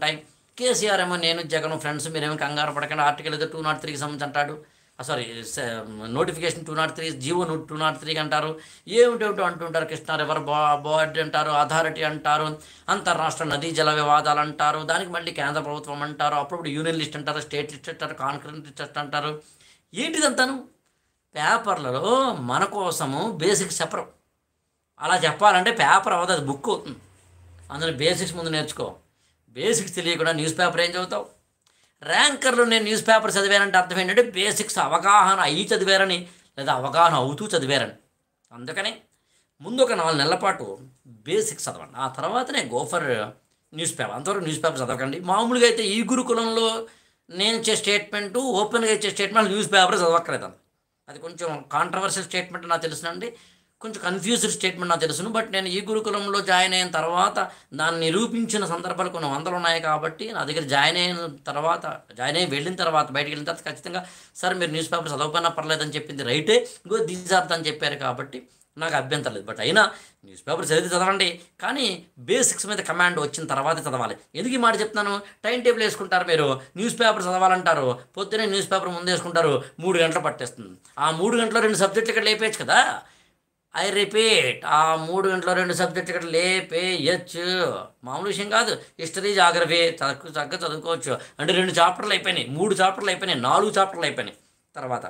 కేసీఆర్ ఏమో నేను జగన్ ఫ్రెండ్స్ మీరేమో కంగారు పడకండి ఆర్టికల్ ఏదో టూ నాట్ త్రీకి సంబంధించి అంటాడు sorry notification two nought three GO two nought త్రీకి అంటారు ఏమిటేమిటో అంటుంటారు కృష్ణా రివర్ బా బోర్డ్ అంటారు అథారిటీ అంటారు అంతర్రాష్ట్ర నదీ జల వివాదాలు అంటారు దానికి మళ్ళీ కేంద్ర ప్రభుత్వం అంటారు అప్పుడప్పుడు యూనియన్ లిస్ట్ అంటారు స్టేట్ లిస్ట్ అంటారు కాన్కరెంట్ లిస్ట్ అంటారు ఏంటిదంతాను పేపర్లలో మన కోసము బేసిక్స్ చెప్పరు అలా చెప్పాలంటే పేపర్ అవ్వదు అది బుక్ అవుతుంది అందులో బేసిక్స్ ముందు నేర్చుకో బేసిక్స్ తెలియకుండా న్యూస్ పేపర్ ఏం చదువుతావు ర్యాంకర్లు నేను న్యూస్ పేపర్ చదివానంటే అర్థం ఏంటంటే బేసిక్స్ అవగాహన అయ్యి చదివారని లేదా అవగాహన అవుతూ చదివారని అందుకని ముందు ఒక నాలుగు నెలల పాటు బేసిక్స్ చదవండి ఆ తర్వాతనే గోఫర్ న్యూస్ పేపర్ అంతవరకు న్యూస్ పేపర్ చదవకండి మామూలుగా అయితే ఈ గురుకులంలో నేను ఇచ్చే స్టేట్మెంటు ఓపెన్గా ఇచ్చే స్టేట్మెంట్ న్యూస్ పేపర్ చదవక్కర్లేదు అది కొంచెం కాంట్రవర్షియల్ స్టేట్మెంట్ నాకు తెలుసునండి కొంచెం కన్ఫ్యూజ్డ్ స్టేట్మెంట్ నాకు తెలుసును బట్ నేను ఈ గురుకులంలో జాయిన్ అయిన తర్వాత దాన్ని నిరూపించిన సందర్భాలు కొన్ని వందలు ఉన్నాయి కాబట్టి నా దగ్గర జాయిన్ అయిన తర్వాత జాయిన్ అయ్యి వెళ్ళిన తర్వాత బయటికి వెళ్ళిన తర్వాత ఖచ్చితంగా సార్ మీరు న్యూస్ పేపర్ చదవకపోయినా పర్లేదని చెప్పింది రైటే ఇంకో దీసార్థం అని చెప్పారు కాబట్టి నాకు అభ్యంతరం లేదు బట్ అయినా న్యూస్ పేపర్ చదివితే చదవండి కానీ బేసిక్స్ మీద కమాండ్ వచ్చిన తర్వాత చదవాలి ఎందుకు ఈ మాట చెప్తున్నాను టైం టేబుల్ వేసుకుంటారు మీరు న్యూస్ పేపర్ చదవాలంటారు పొద్దునే న్యూస్ పేపర్ ముందు వేసుకుంటారు మూడు గంటలు పట్టేస్తుంది ఆ మూడు గంటలో రెండు సబ్జెక్టులు ఇక్కడ లేపేయచ్చు కదా ఐ రిపీట్ ఆ మూడు గంటల రెండు సబ్జెక్ట్ ఇక్కడ లేపేయచ్చు మామూలు విషయం కాదు హిస్టరీ జాగ్రఫీ చక్కగా చక్కగా చదువుకోవచ్చు అంటే రెండు చాప్టర్లు అయిపోయినాయి మూడు చాప్టర్లు అయిపోయినాయి నాలుగు చాప్టర్లు అయిపోయినాయి తర్వాత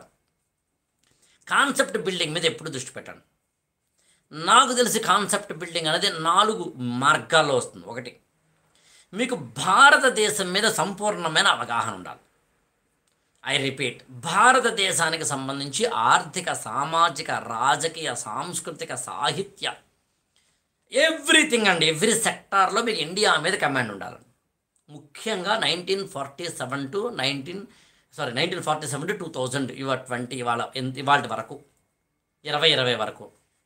కాన్సెప్ట్ బిల్డింగ్ మీద ఎప్పుడు దృష్టి పెట్టండి నాకు తెలిసి కాన్సెప్ట్ బిల్డింగ్ అనేది నాలుగు మార్గాల్లో వస్తుంది ఒకటి మీకు భారతదేశం మీద సంపూర్ణమైన అవగాహన ఉండాలి ఐ రిపీట్ భారతదేశానికి సంబంధించి ఆర్థిక సామాజిక రాజకీయ సాంస్కృతిక సాహిత్య ఎవ్రీథింగ్ అండి ఎవ్రీ సెక్టార్లో మీకు ఇండియా మీద కమాండ్ ఉండాలి ముఖ్యంగా nineteen forty seven to nineteen sorry nineteen forty seven to two thousand ఇవాళ ట్వంటీ ఇవాళ ఎంత ఇవాళ వరకు ఇరవై ఇరవై వరకు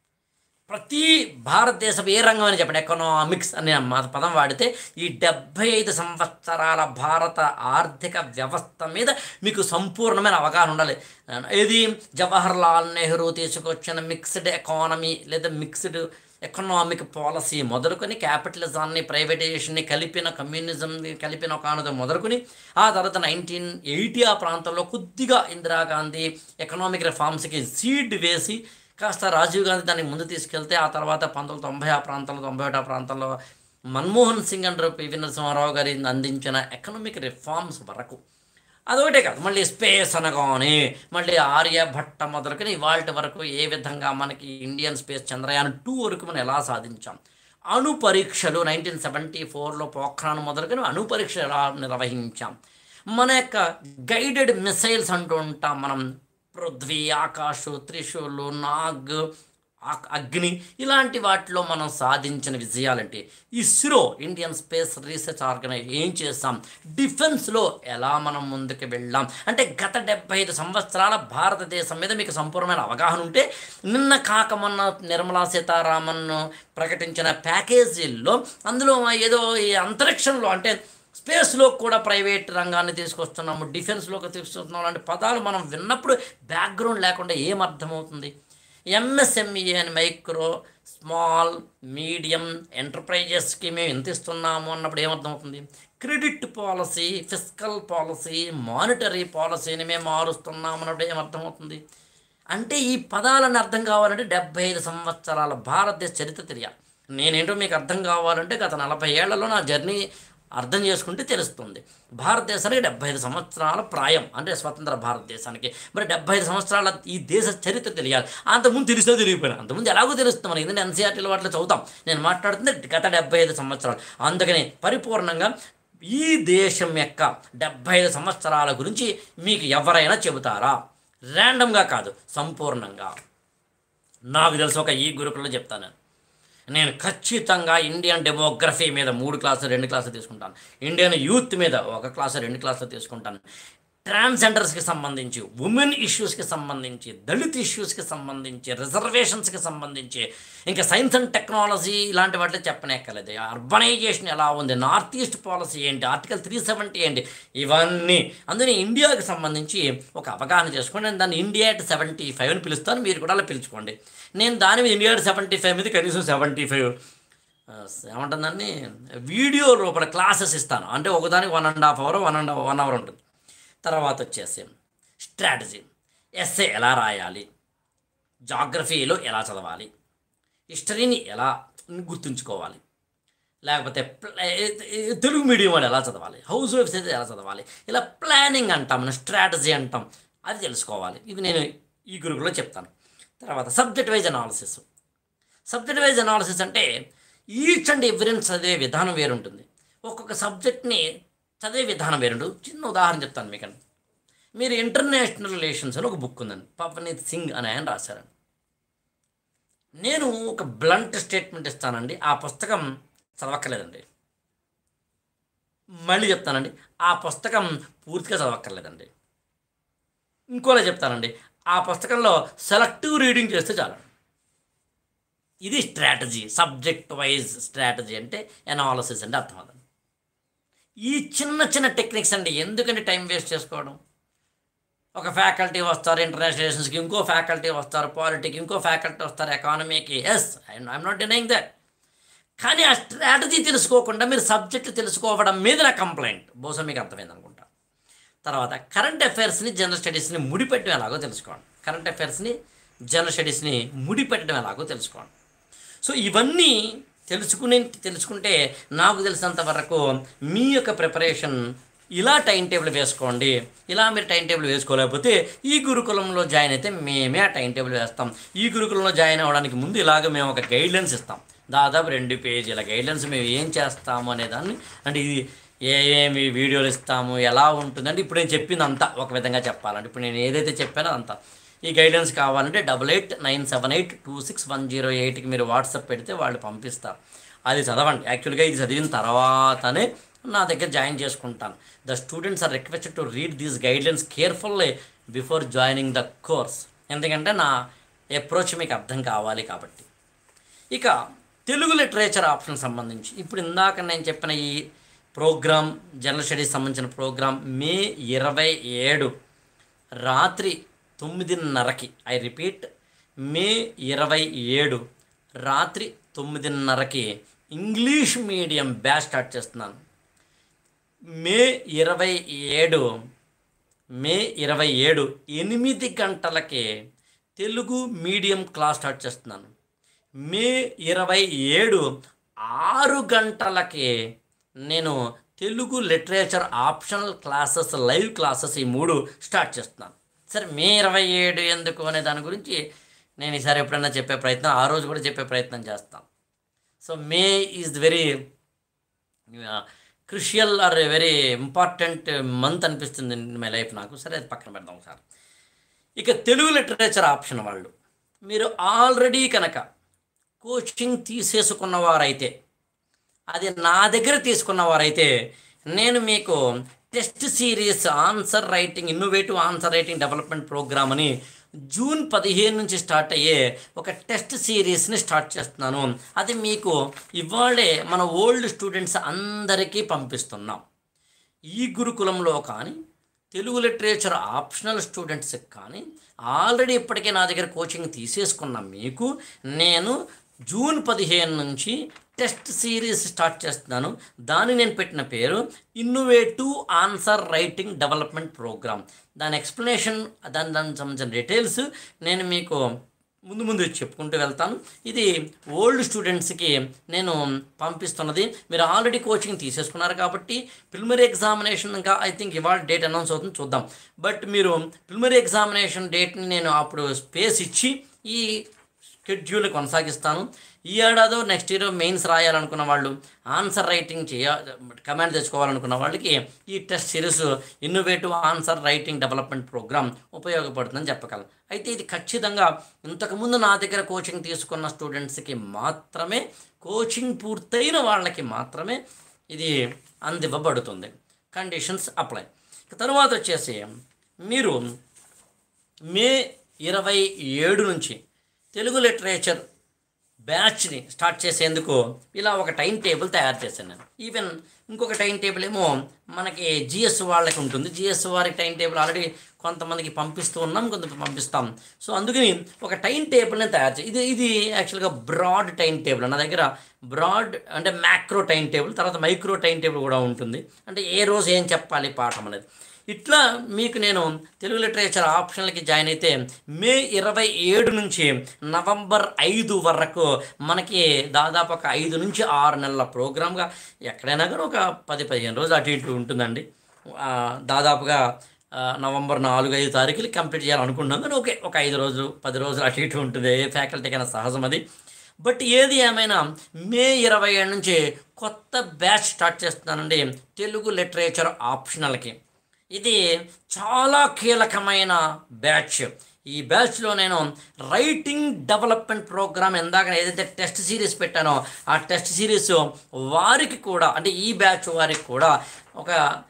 ప్రతి భారతదేశం ఏ రంగం అని చెప్పండి ఎకనామిక్స్ అనే మా పదం వాడితే ఈ డెబ్భై ఐదు సంవత్సరాల భారత ఆర్థిక వ్యవస్థ మీద మీకు సంపూర్ణమైన అవగాహన ఉండాలి ఏది జవహర్ లాల్ నెహ్రూ తీసుకొచ్చిన మిక్స్డ్ ఎకానమీ లేదా మిక్స్డ్ ఎకనామిక్ పాలసీ మొదలుకొని క్యాపిటలిజాన్ని ప్రైవేటైజేషన్ని కలిపిన కమ్యూనిజంని కలిపిన ఒక మొదలుకొని ఆ తర్వాత నైన్టీన్ ఎయిటీ ఆ ప్రాంతంలో కొద్దిగా ఇందిరాగాంధీ ఎకనామిక్ రిఫార్మ్స్కి సీడ్ వేసి కాస్త రాజీవ్ గాంధీ దాన్ని ముందు తీసుకెళ్తే ఆ తర్వాత పంతొమ్మిది తొంభై ఆ ప్రాంతంలో తొంభై ఒకటి ఆ ప్రాంతంలో మన్మోహన్ సింగ్ అండ్ పివి నరసింహారావు గారి అందించిన ఎకనామిక్ రిఫార్మ్స్ వరకు అదొకటే కాదు మళ్ళీ స్పేస్ అనగానే మళ్ళీ ఆర్యభట్ట మొదలుకొని ఇవాళ వరకు ఏ విధంగా మనకి ఇండియన్ స్పేస్ చంద్రయాన్ టూ వరకు మనం ఎలా సాధించాం అణు పరీక్షలు నైన్టీన్ సెవెంటీ ఫోర్లో పోఖ్రాన్ మొదలుకొని అణు పరీక్షలు ఎలా నిర్వహించాం మన యొక్క గైడెడ్ మిసైల్స్ అంటూ ఉంటాం మనం పృథ్వీ ఆకాశు త్రిశూలు నాగ్ ఆక్- అగ్ని ఇలాంటి వాటిలో మనం సాధించిన విజయాలంటే ISRO Indian space research organise ఏం చేస్తాం డిఫెన్స్లో ఎలా మనం ముందుకు వెళ్ళాం అంటే గత డెబ్బై ఐదు సంవత్సరాల భారతదేశం మీద మీకు సంపూర్ణమైన అవగాహన ఉంటే నిన్న కాక మొన్న నిర్మలా సీతారామన్ ప్రకటించిన ప్యాకేజీల్లో అందులో ఏదో ఈ అంతరిక్షంలో అంటే స్పేస్లో కూడా ప్రైవేట్ రంగాన్ని తీసుకొస్తున్నాము డిఫెన్స్లోకి తీసుకొస్తున్నాం లాంటి పదాలు మనం విన్నప్పుడు బ్యాక్గ్రౌండ్ లేకుండా ఏం అర్థమవుతుంది ఎంఎస్ఎంఈ అని మైక్రో స్మాల్ మీడియం ఎంటర్ప్రైజెస్కి మేము ఎంత ఇస్తున్నాము అన్నప్పుడు ఏమర్థమవుతుంది credit policy physical policy monetary పాలసీని మేము మారుస్తున్నాము అన్నప్పుడు ఏమర్థమవుతుంది అంటే ఈ పదాలను అర్థం కావాలంటే డెబ్బై ఐదు సంవత్సరాల భారతదేశ చరిత్ర తెలియాలి నేనేంటో మీకు అర్థం కావాలంటే గత నలభై ఏళ్లలో నా జర్నీ అర్థం చేసుకుంటే తెలుస్తుంది భారతదేశానికి డెబ్బై ఐదు సంవత్సరాల ప్రాయం అంటే స్వతంత్ర భారతదేశానికి మరి డెబ్బై ఐదు సంవత్సరాల ఈ దేశ చరిత్ర తెలియాలి అంతకుముందు తెలిస్తే తెలియపోయినా అంతకుముందు ఎలాగో తెలుస్తుంది మనకి ఎందుకంటే ఎన్సీఆర్టీలో వాటిలో చదువుతాం నేను మాట్లాడుతుంది గత డెబ్బై ఐదు సంవత్సరాలు అందుకని పరిపూర్ణంగా ఈ దేశం యొక్క డెబ్బై ఐదు సంవత్సరాల గురించి మీకు ఎవరైనా చెబుతారా ర్యాండమ్గా కాదు సంపూర్ణంగా నాకు తెలిసి ఒక ఈ గురుకుల్లో చెప్తాను నేను నేను ఖచ్చితంగా ఇండియన్ డెమోగ్రఫీ మీద మూడు క్లాసులు రెండు క్లాసులు తీసుకుంటాను ఇండియన్ యూత్ మీద ఒక క్లాసు రెండు క్లాసులు తీసుకుంటాను ట్రాన్స్జెండర్స్కి సంబంధించి ఉమెన్ ఇష్యూస్కి సంబంధించి దళిత్ ఇష్యూస్కి సంబంధించి రిజర్వేషన్స్కి సంబంధించి ఇంకా సైన్స్ అండ్ టెక్నాలజీ ఇలాంటి వాటిలో చెప్పనేక్కలేదు అర్బనైజేషన్ ఎలా ఉంది నార్త్ ఈస్ట్ పాలసీ ఏంటి ఆర్టికల్ త్రీ సెవెంటీ ఏంటి ఇవన్నీ అందుకని ఇండియాకి సంబంధించి ఒక అవగాహన చేసుకోండి నేను దాన్ని ఇండియా అట్ సెవెంటీ ఫైవ్ అని పిలుస్తాను మీరు కూడా అలా పిలుచుకోండి నేను దాని మీద ఇండియా అట్ సెవెంటీ ఫైవ్ మీద కనీసం సెవెంటీ ఫైవ్ ఆ, ఏమంటుందండి వీడియో రూపంలో క్లాసెస్ ఇస్తాను అంటే ఒకదానికి one and half hour one and one hour ఉంటుంది తర్వాత వచ్చేసి స్ట్రాటజీ ఎస్ఏ ఎలా రాయాలి జాగ్రఫీలో ఎలా చదవాలి హిస్టరీని ఎలా గుర్తుంచుకోవాలి లేకపోతే ప్ల- తెలుగు మీడియం వాళ్ళు ఎలా చదవాలి హౌస్ వైఫ్స్ అయితే ఎలా చదవాలి ఇలా ప్లానింగ్ అంటాం మనం స్ట్రాటజీ అంటాం అది తెలుసుకోవాలి ఇది నేను ఈ గురుకులో చెప్తాను తర్వాత subject wise analysis subject wise analysis అంటే ఈచ్ అండ్ ఎవ్రీని చదివే విధానం వేరుంటుంది ఒక్కొక్క సబ్జెక్ట్ని చదివే విధానం వేరుంటుంది చిన్న ఉదాహరణ చెప్తాను మీకండి మీరు ఇంటర్నేషనల్ రిలేషన్స్ అని ఒక బుక్ ఉందండి పవనీత్ సింగ్ అని ఆయన రాశారండి నేను ఒక బ్లంట్ స్టేట్మెంట్ ఇస్తానండి ఆ పుస్తకం చదవక్కర్లేదండి మళ్ళీ చెప్తానండి ఆ పుస్తకం పూర్తిగా చదవక్కర్లేదండి ఇంకోలా చెప్తానండి ఆ పుస్తకంలో సెలెక్టివ్ రీడింగ్ చేస్తే చాలు ఇది స్ట్రాటజీ సబ్జెక్ట్ వైజ్ స్ట్రాటజీ అంటే ఎనాలసిస్ అంటే అర్థం అదండి ఈ చిన్న చిన్న టెక్నిక్స్ అండి ఎందుకంటే టైం వేస్ట్ చేసుకోవడం ఒక ఫ్యాకల్టీ వస్తారు ఇంటర్నేషనల్ రిలేషన్స్కి ఇంకో ఫ్యాకల్టీ వస్తారు పాలిటిక్స్ ఇంకో ఫ్యాకల్టీ వస్తారు ఎకానమీకి yes I'm not denying that కానీ ఆ స్ట్రాటజీ తెలుసుకోకుండా మీరు సబ్జెక్టు తెలుసుకోవడం మీద నా కంప్లైంట్ బహుశా మీకు అర్థమైంది అనుకుంటా తర్వాత కరెంట్ అఫైర్స్ని జనరల్ స్టడీస్ని ముడిపెట్టడం ఎలాగో తెలుసుకోండి కరెంట్ అఫైర్స్ని జనరల్ స్టడీస్ని ముడిపెట్టడం ఎలాగో తెలుసుకోండి సో ఇవన్నీ తెలుసుకునే తెలుసుకుంటే నాకు తెలిసినంత వరకు మీ యొక్క ప్రిపరేషన్ ఇలా టైం టేబుల్ వేసుకోండి ఇలా మీరు టైం టేబుల్ వేసుకోలేకపోతే ఈ గురుకులంలో జాయిన్ అయితే మేమే ఆ టైం టేబుల్ వేస్తాం ఈ గురుకులంలో జాయిన్ అవ్వడానికి ముందు ఇలాగ మేము ఒక గైడ్లైన్స్ ఇస్తాం దాదాపు రెండు పేజీల గైడ్లైన్స్ మేము ఏం చేస్తాము అనే దాన్ని అంటే ఇది ఏ ఏమి వీడియోలు ఇస్తాము ఎలా ఉంటుందంటే ఇప్పుడు నేను చెప్పింది అంతా ఒక విధంగా చెప్పాలంటే ఇప్పుడు నేను ఏదైతే చెప్పానో అంతా ఈ గైడెన్స్ కావాలంటే double eight nine seven eight two six one zero ఎయిట్కి మీరు వాట్సాప్ పెడితే వాళ్ళు పంపిస్తారు అది చదవండి యాక్చువల్గా ఇది చదివిన తర్వాతనే నా దగ్గర జాయిన్ చేసుకుంటాను the students are requested to read these guidelines carefully before joining the course ఎందుకంటే నా అప్రోచ్ మీకు అర్థం కావాలి కాబట్టి ఇక తెలుగు లిటరేచర్ ఆప్షన్ సంబంధించి ఇప్పుడు ఇందాక నేను చెప్పిన ఈ ప్రోగ్రామ్ జనరల్ స్టడీస్ సంబంధించిన ప్రోగ్రామ్ మే ఇరవై ఏడు రాత్రి తొమ్మిదిన్నరకి ఐ రిపీట్ మే ఇరవై ఏడు రాత్రి తొమ్మిదిన్నరకి ఇంగ్లీష్ మీడియం బ్యాచ్ స్టార్ట్ చేస్తున్నాను మే ఇరవై ఏడు మే ఇరవై ఏడు ఎనిమిది గంటలకి తెలుగు మీడియం క్లాస్ స్టార్ట్ చేస్తున్నాను మే ఇరవై ఏడు ఆరు గంటలకి నేను Telugu literature optional classes live classes ఈ మూడు స్టార్ట్ చేస్తున్నాను సరే మే ఇరవై ఏడు ఎందుకు అనే దాని గురించి నేను ఈసారి ఎప్పుడైనా చెప్పే ప్రయత్నం ఆ రోజు కూడా చెప్పే ప్రయత్నం చేస్తాను so May is very crucial or very important month అనిపిస్తుంది ఇన్ మై లైఫ్ నాకు సరే అది పక్కన పెడదాం ఒకసారి ఇక తెలుగు లిటరేచర్ ఆప్షన్ వాళ్ళు మీరు ఆల్రెడీ కనుక కోచింగ్ తీసేసుకున్నవారైతే అది నా దగ్గర తీసుకున్నవారైతే నేను మీకు test series answer writing innovative answer writing development program అని జూన్ పదిహేను నుంచి స్టార్ట్ అయ్యే ఒక టెస్ట్ సిరీస్ని స్టార్ట్ చేస్తున్నాను అది మీకు ఇవాళే మన ఓల్డ్ స్టూడెంట్స్ అందరికీ పంపిస్తున్నాం ఈ గురుకులంలో కానీ తెలుగు లిటరేచర్ ఆప్షనల్ స్టూడెంట్స్కి కానీ ఆల్రెడీ ఇప్పటికే నా దగ్గర కోచింగ్ తీసేసుకున్న మీకు నేను జూన్ పదిహేను నుంచి టెస్ట్ సిరీస్ స్టార్ట్ చేస్తున్నాను దాన్ని నేను పెట్టిన పేరు innovative answer writing development program దాని ఎక్స్ప్లెనేషన్ దాని దానికి సంబంధించిన డీటెయిల్స్ నేను మీకు ముందు ముందు చెప్పుకుంటూ వెళ్తాను ఇది ఓల్డ్ స్టూడెంట్స్కి నేను పంపిస్తున్నది మీరు ఆల్రెడీ కోచింగ్ తీసేసుకున్నారు కాబట్టి ప్రిలిమరీ ఎగ్జామినేషన్ ఇంకా ఐ థింక్ ఇవాళ డేట్ అనౌన్స్ అవుతుంది చూద్దాం బట్ మీరు ప్రిలిమరీ ఎగ్జామినేషన్ డేట్ని నేను అప్పుడు స్పేస్ ఇచ్చి ఈ షెడ్యూల్ కొనసాగిస్తాను ఈ ఏడాదో నెక్స్ట్ ఇయర్ మెయిన్స్ రాయాలనుకున్న వాళ్ళు ఆన్సర్ రైటింగ్ చేయ కమాండ్ తెచ్చుకోవాలనుకున్న వాళ్ళకి ఈ test series innovative answer writing development program ఉపయోగపడుతుందని చెప్పగలను అయితే ఇది ఖచ్చితంగా ఇంతకుముందు నా దగ్గర కోచింగ్ తీసుకున్న స్టూడెంట్స్కి మాత్రమే కోచింగ్ పూర్తయిన వాళ్ళకి మాత్రమే ఇది అందివ్వబడుతుంది కండిషన్స్ అప్లై తర్వాత వచ్చేసి మీరు మే ఇరవై ఏడు నుంచి తెలుగు లిటరేచర్ బ్యాచ్ని స్టార్ట్ చేసేందుకు ఇలా ఒక టైం టేబుల్ తయారు చేశాను నేను ఈవెన్ ఇంకొక టైం టేబుల్ ఏమో మనకి జిఎస్ వాళ్ళకి ఉంటుంది జిఎస్ వారికి టైం టేబుల్ ఆల్రెడీ కొంతమందికి పంపిస్తూ ఉన్నాం కొంత పంపిస్తాం సో అందుకని ఒక టైం టేబుల్ని తయారు చేయి ఇది ఇది యాక్చువల్గా బ్రాడ్ టైం టేబుల్ నా దగ్గర బ్రాడ్ అంటే మ్యాక్రో టైం టేబుల్ తర్వాత మైక్రో టైం టేబుల్ కూడా ఉంటుంది అంటే ఏ రోజు ఏం చెప్పాలి పాఠం అనేది ఇట్లా మీకు నేను తెలుగు లిటరేచర్ ఆప్షన్లకి జాయిన్ అయితే మే ఇరవై ఏడు నుంచి నవంబర్ ఐదు వరకు మనకి దాదాపు ఒక ఐదు నుంచి ఆరు నెలల ప్రోగ్రామ్గా ఎక్కడైనా కానీ ఒక పది పదిహేను రోజులు అటు ఇటు ఉంటుందండి ఆ, దాదాపుగా ఆ, నవంబర్ నాలుగు ఐదు తారీఖులు కంప్లీట్ చేయాలనుకుంటున్నాం కానీ ఓకే ఒక ఐదు రోజులు పది రోజులు అటు ఇటు ఉంటుంది ఏ ఫ్యాకల్టీకైనా సహజం అది బట్ ఏది ఏమైనా మే ఇరవై ఏడు నుంచి కొత్త బ్యాచ్ స్టార్ట్ చేస్తున్నానండి తెలుగు లిటరేచర్ ఆప్షనల్కి ఇది చాలా కీలకమైన బ్యాచ్ ఈ బ్యాచ్లో నేను రైటింగ్ డెవలప్మెంట్ ప్రోగ్రామ్ ఇందాక ఏదైతే టెస్ట్ సిరీస్ పెట్టానో ఆ టెస్ట్ సిరీస్ వారికి కూడా అంటే ఈ బ్యాచ్ వారికి కూడా ఒక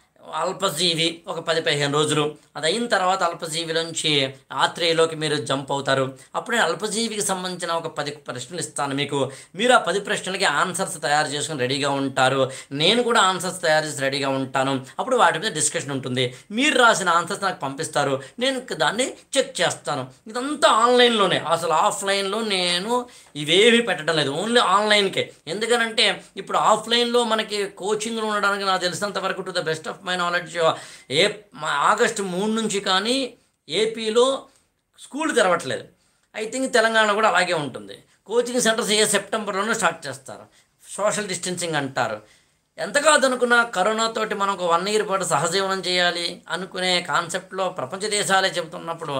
అల్పజీవి ఒక పది పదిహేను రోజులు అది అయిన తర్వాత అల్పజీవి నుంచి ఆత్రేయలోకి మీరు జంప్ అవుతారు అప్పుడు నేను అల్పజీవికి సంబంధించిన ఒక పది ప్రశ్నలు ఇస్తాను మీకు మీరు ఆ పది ప్రశ్నలకి ఆన్సర్స్ తయారు చేసుకుని రెడీగా ఉంటారు నేను కూడా ఆన్సర్స్ తయారు చేసి రెడీగా ఉంటాను అప్పుడు వాటి మీద డిస్కషన్ ఉంటుంది మీరు రాసిన ఆన్సర్స్ నాకు పంపిస్తారు నేను దాన్ని చెక్ చేస్తాను ఇదంతా ఆన్లైన్లోనే అసలు ఆఫ్లైన్లో నేను ఇవేవి పెట్టడం లేదు ఓన్లీ ఆన్లైన్కే ఎందుకనంటే ఇప్పుడు ఆఫ్లైన్లో మనకి కోచింగ్లు ఉండడానికి నాకు తెలిసినంత వరకు to the best of my knowledge ఏ మా ఆగస్టు మూడు నుంచి కానీ ఏపీలో స్కూల్ తెరవట్లేదు ఐ థింక్ తెలంగాణ కూడా అలాగే ఉంటుంది కోచింగ్ సెంటర్స్ ఏ సెప్టెంబర్లోనే స్టార్ట్ చేస్తారు సోషల్ డిస్టెన్సింగ్ అంటారు ఎంత కాదనుకున్నా కరోనాతోటి మనం ఒక వన్ ఇయర్ పాటు సహజీవనం చేయాలి అనుకునే కాన్సెప్ట్లో ప్రపంచ దేశాలే చెబుతున్నప్పుడు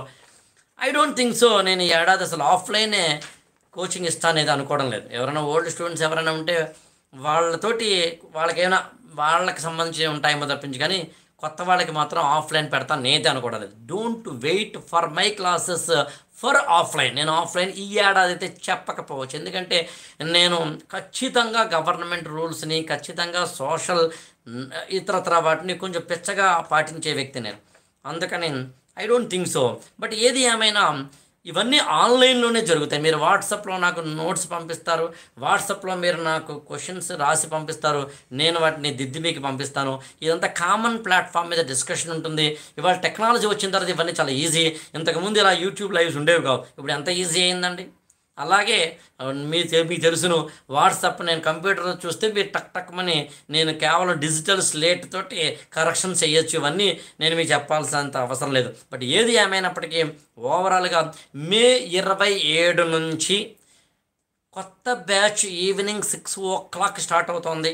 ఐ డోంట్ థింక్ సో నేను ఈ ఏడాది అసలు ఆఫ్లైనే కోచింగ్ ఇస్తానేది అనుకోవడం లేదు ఎవరైనా ఓల్డ్ స్టూడెంట్స్ ఎవరైనా ఉంటే వాళ్ళతోటి వాళ్ళకేమైనా వాళ్ళకి సంబంధించి ఉంటాయేమో తప్పించి కానీ కొత్త వాళ్ళకి మాత్రం ఆఫ్లైన్ పెడతాను నేనైతే అనుకోవడం లేదు don't wait for my classes for offline నేను ఆఫ్లైన్ ఈ ఏడాది అయితే చెప్పకపోవచ్చు ఎందుకంటే నేను ఖచ్చితంగా గవర్నమెంట్ రూల్స్ని ఖచ్చితంగా సోషల్ ఇతరత్ర వాటిని కొంచెం పిచ్చగా పాటించే వ్యక్తి నేను అందుకని I don't think so but ఏది ఏమైనా ఇవన్నీ ఆన్లైన్లోనే జరుగుతాయి మీరు వాట్సాప్లో నాకు నోట్స్ పంపిస్తారు వాట్సాప్లో మీరు నాకు క్వశ్చన్స్ రాసి పంపిస్తారు నేను వాటిని దిద్ది మీకు పంపిస్తాను ఇదంతా కామన్ ప్లాట్ఫామ్ మీద డిస్కషన్ ఉంటుంది ఇవాళ టెక్నాలజీ వచ్చిన తర్వాత ఇవన్నీ చాలా ఈజీ ఇంతకుముందు ఇలా యూట్యూబ్ లైవ్స్ ఉండేవి కావు ఇప్పుడు ఎంత ఈజీ అయిందండి అలాగే ఆ, మీ తె- మీకు తెలుసును వాట్సాప్ నేను కంప్యూటర్ చూస్తే మీరు టక్ టక్మని నేను కేవలం డిజిటల్ స్లేట్ తోటి కరెక్షన్ చేయొచ్చు ఇవన్నీ నేను మీకు చెప్పాల్సినంత అవసరం లేదు బట్ ఏది ఏమైనప్పటికీ ఓవరాల్గా మే ఇరవై ఏడు నుంచి కొత్త batch evening six o'clock start అవుతోంది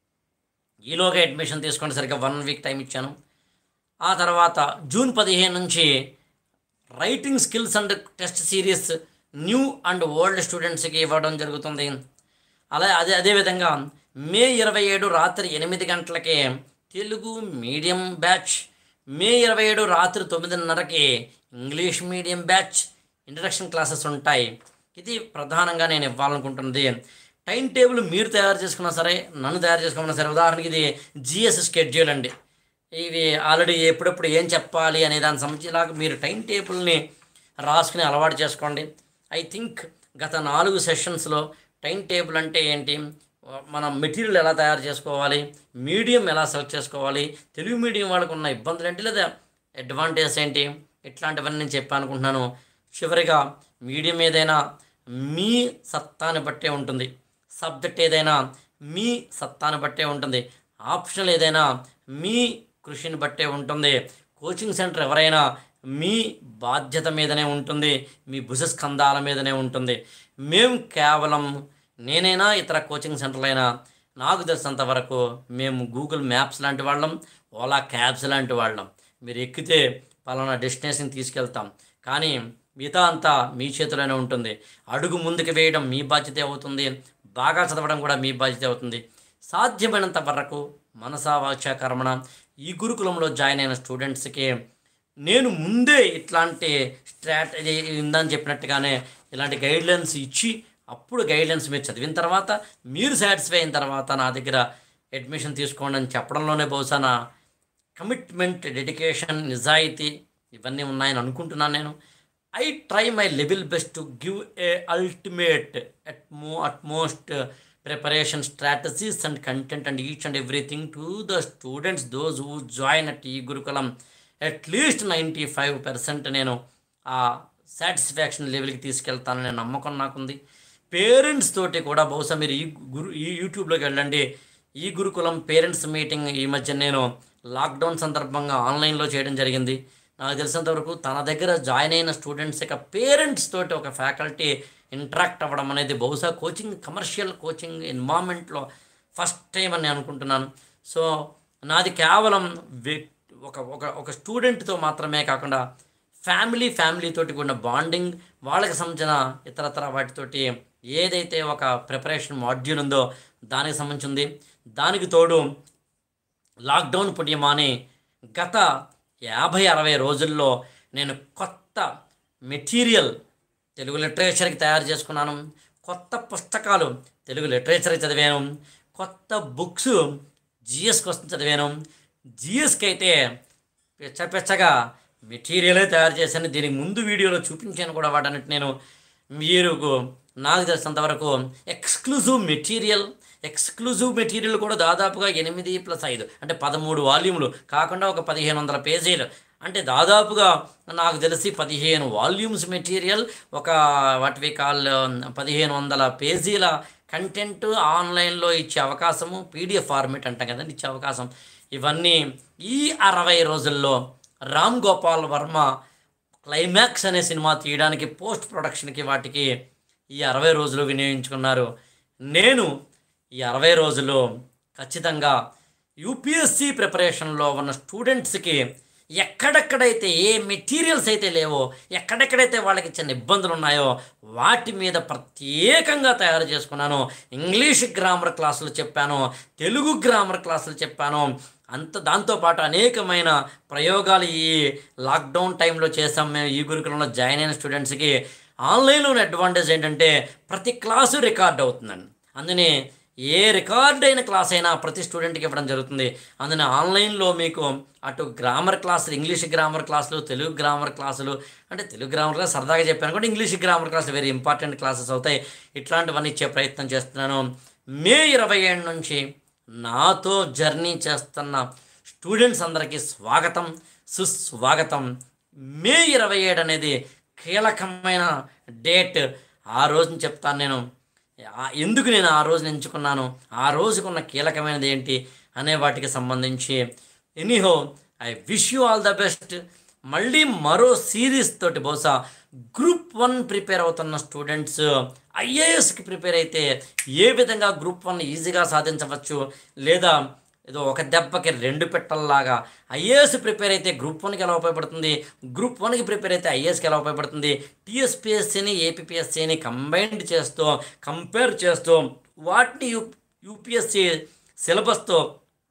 ఈలోగా అడ్మిషన్ తీసుకోండి సరిగ్గా వన్ వీక్ టైం ఇచ్చాను ఆ తర్వాత జూన్ పదిహేను నుంచి writing skills and test series new and old స్టూడెంట్స్కి ఇవ్వడం జరుగుతుంది అలా అదే అదేవిధంగా మే ఇరవై ఏడు రాత్రి ఎనిమిది గంటలకి తెలుగు మీడియం బ్యాచ్ మే ఇరవై ఏడు రాత్రి తొమ్మిదిన్నరకి English medium batch introduction classes ఉంటాయి ఇది ప్రధానంగా నేను ఇవ్వాలనుకుంటున్నది టైం టేబుల్ మీరు తయారు చేసుకున్నా సరే నన్ను తయారు చేసుకున్నా సరే ఉదాహరణకి ఇది జిఎస్ స్కెడ్యూల్ అండి ఇవి ఆల్రెడీ ఎప్పుడెప్పుడు ఏం చెప్పాలి అనే దానికి సంబంధించిలాగా మీరు టైం టేబుల్ని రాసుకుని అలవాటు చేసుకోండి ఐ థింక్ గత నాలుగు సెషన్స్లో టైం టేబుల్ అంటే ఏంటి మనం మెటీరియల్ ఎలా తయారు చేసుకోవాలి మీడియం ఎలా సెలెక్ట్ చేసుకోవాలి తెలుగు మీడియం వాళ్ళకు ఉన్న ఇబ్బందులు ఏంటి లేదా అడ్వాంటేజ్ ఏంటి ఇట్లాంటివన్నీ నేను చెప్పాను అనుకుంటున్నాను చివరిగా మీడియం ఏదైనా మీ సత్తాని బట్టే ఉంటుంది సబ్జెక్ట్ ఏదైనా మీ సత్తాని బట్టే ఉంటుంది ఆప్షనల్ ఏదైనా మీ కృషిని బట్టే ఉంటుంది కోచింగ్ సెంటర్ ఎవరైనా మీ బాధ్యత మీదనే ఉంటుంది మీ భుజస్కంధాల మీదనే ఉంటుంది మేము కేవలం నేనైనా ఇతర కోచింగ్ సెంటర్లైనా నాకు తెలిసినంత వరకు మేము గూగుల్ మ్యాప్స్ లాంటి వాళ్ళం ఓలా క్యాబ్స్ లాంటి వాళ్ళం మీరు ఎక్కితే పలానా డెస్టినేషన్ తీసుకెళ్తాం కానీ మిగతా అంతా మీ చేతిలోనే ఉంటుంది అడుగు ముందుకు వేయడం మీ బాధ్యత అవుతుంది బాగా చదవడం కూడా మీ బాధ్యత అవుతుంది సాధ్యమైనంత వరకు మనసా వాచ కర్మణ ఈ గురుకులంలో జాయిన్ అయిన స్టూడెంట్స్కి నేను ముందే ఇట్లాంటి స్ట్రాటజీ ఇందని చెప్పినట్టుగానే ఇలాంటి గైడ్లైన్స్ ఇచ్చి అప్పుడు గైడ్లైన్స్ మీరు చదివిన తర్వాత మీరు సాటిస్ఫై అయిన తర్వాత నా దగ్గర అడ్మిషన్ తీసుకోండి అని చెప్పడంలోనే బహుశా నా కమిట్మెంట్ డెడికేషన్ నిజాయితీ ఇవన్నీ ఉన్నాయని అనుకుంటున్నాను నేను I try my level best to give a ultimate at మో at most preparation strategies and content and each and everything to the students those who join at ఈ Gurukulam at least ninety five percent నేను ఆ satisfaction లెవెల్కి తీసుకెళ్తాననే నమ్మకం నాకుంది parents తోటి కూడా బహుశా మీరు ఈ గురు ఈ యూట్యూబ్లోకి వెళ్ళండి ఈ గురుకులం పేరెంట్స్ మీటింగ్ ఈ మధ్య నేను లాక్డౌన్ సందర్భంగా ఆన్లైన్లో చేయడం జరిగింది నాకు తెలిసినంత వరకు తన దగ్గర జాయిన్ అయిన స్టూడెంట్స్ యొక్క పేరెంట్స్ తోటి ఒక ఫ్యాకల్టీ ఇంటరాక్ట్ అవ్వడం అనేది బహుశా కోచింగ్ కమర్షియల్ కోచింగ్ ఎన్వామెంట్లో ఫస్ట్ టైం అని నేను అనుకుంటున్నాను సో నాది కేవలం వ్యక్- ఒక ఒక ఒక స్టూడెంట్తో మాత్రమే కాకుండా ఫ్యామిలీ ఫ్యామిలీ తోటి కూడిన బాండింగ్ వాళ్ళకి సంబంధించిన ఇతరతర వాటితోటి ఏదైతే ఒక ప్రిపరేషన్ మాడ్యూల్ ఉందో దానికి సంబంధించింది దానికి తోడు లాక్డౌన్ పుణ్యమాని గత యాభై అరవై రోజుల్లో నేను కొత్త మెటీరియల్ తెలుగు లిటరేచర్కి తయారు చేసుకున్నాను కొత్త పుస్తకాలు తెలుగు లిటరేచర్కి చదివాను కొత్త బుక్స్ జిఎస్ కోసం చదివాను జిఎస్కి అయితే పిచ్చ పిచ్చగా మెటీరియలే తయారు చేశాను దీనికి ముందు వీడియోలో చూపించాను కూడా వాటన్నిటి నేను మీరు నాకు తెలిసినంత వరకు ఎక్స్క్లూజివ్ మెటీరియల్ ఎక్స్క్లూజివ్ మెటీరియల్ కూడా దాదాపుగా ఎనిమిది ప్లస్ ఐదు అంటే పదమూడు వాల్యూములు కాకుండా ఒక పదిహేను వందల పేజీలు అంటే దాదాపుగా నాకు తెలిసి పదిహేను వాల్యూమ్స్ మెటీరియల్ ఒక వాట్ వి కాల్ పదిహేను వందల పేజీల కంటెంట్ ఆన్లైన్లో ఇచ్చే అవకాశము పీడిఎఫ్ ఫార్మేట్ అంటాం కదండి ఇచ్చే అవకాశం ఇవన్నీ ఈ అరవై రోజుల్లో రామ్ గోపాల్ వర్మ క్లైమాక్స్ అనే సినిమా తీయడానికి పోస్ట్ ప్రొడక్షన్కి వాటికి ఈ అరవై రోజులు వినియోగించుకున్నారు నేను ఈ అరవై రోజుల్లో ఖచ్చితంగా యూపీఎస్సి ప్రిపరేషన్లో ఉన్న స్టూడెంట్స్కి ఎక్కడెక్కడైతే ఏ మెటీరియల్స్ అయితే లేవో ఎక్కడెక్కడైతే వాళ్ళకి చిన్న ఇబ్బందులు ఉన్నాయో వాటి మీద ప్రత్యేకంగా తయారు చేసుకున్నాను ఇంగ్లీష్ గ్రామర్ క్లాసులు చెప్పాను తెలుగు గ్రామర్ క్లాసులు చెప్పాను అంత దాంతోపాటు అనేకమైన ప్రయోగాలు ఈ లాక్డౌన్ టైంలో చేసాం మేము ఈ గురుకులంలో జాయిన్ అయిన స్టూడెంట్స్కి ఆన్లైన్లో ఉన్న అడ్వాంటేజ్ ఏంటంటే ప్రతి క్లాసు రికార్డ్ అవుతుందండి అందునే ఏ రికార్డ్ అయిన క్లాస్ అయినా ప్రతి స్టూడెంట్కి ఇవ్వడం జరుగుతుంది అందులో ఆన్లైన్లో మీకు అటు గ్రామర్ క్లాసులు ఇంగ్లీష్ గ్రామర్ క్లాసులు తెలుగు గ్రామర్ క్లాసులు అంటే తెలుగు గ్రామర్ క్లాస్ సరదాగా చెప్పాను కూడా ఇంగ్లీష్ గ్రామర్ క్లాసులు వెరీ ఇంపార్టెంట్ క్లాసెస్ అవుతాయి ఇట్లాంటివన్నీ ఇచ్చే ప్రయత్నం చేస్తున్నాను మే ఇరవై ఏడు నుంచి నాతో జర్నీ చేస్తున్న స్టూడెంట్స్ అందరికీ స్వాగతం సుస్వాగతం మే ఇరవై ఏడు అనేది కీలకమైన డేట్ ఆ రోజున చెప్తాను నేను ఆ- ఎందుకు నేను ఆ రోజున ఎంచుకున్నాను ఆ రోజుకున్న కీలకమైనది ఏంటి అనే వాటికి సంబంధించి anyhow I wish you all the best మళ్ళీ మరో సిరీస్ తోటి బహుశా గ్రూప్ వన్ ప్రిపేర్ అవుతున్న స్టూడెంట్స్ ఐఏఎస్కి ప్రిపేర్ అయితే ఏ విధంగా గ్రూప్ వన్ ఈజీగా సాధించవచ్చు లేదా ఏదో ఒక దెబ్బకి రెండు పెట్టల్లాగా ఐఏఎస్ ప్రిపేర్ అయితే గ్రూప్ వన్కి ఎలా ఉపయోగపడుతుంది గ్రూప్ వన్కి ప్రిపేర్ అయితే ఐఏఎస్కి ఎలా ఉపయోగపడుతుంది టీఎస్పిఎస్సిని ఏపీఎస్సిని కంబైన్డ్ చేస్తూ కంపేర్ చేస్తూ వాటిని యూ యూపీఎస్సి సిలబస్తో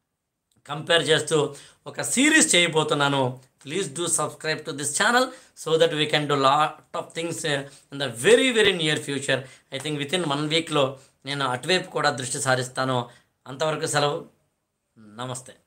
కంపేర్ చేస్తూ ఒక సిరీస్ చేయబోతున్నాను please do subscribe to this channel so that we can do lot of things in the very very near future I think within one వీక్లో నేను అటువైపు కూడా దృష్టి సారిస్తాను అంతవరకు సెలవు నమస్తే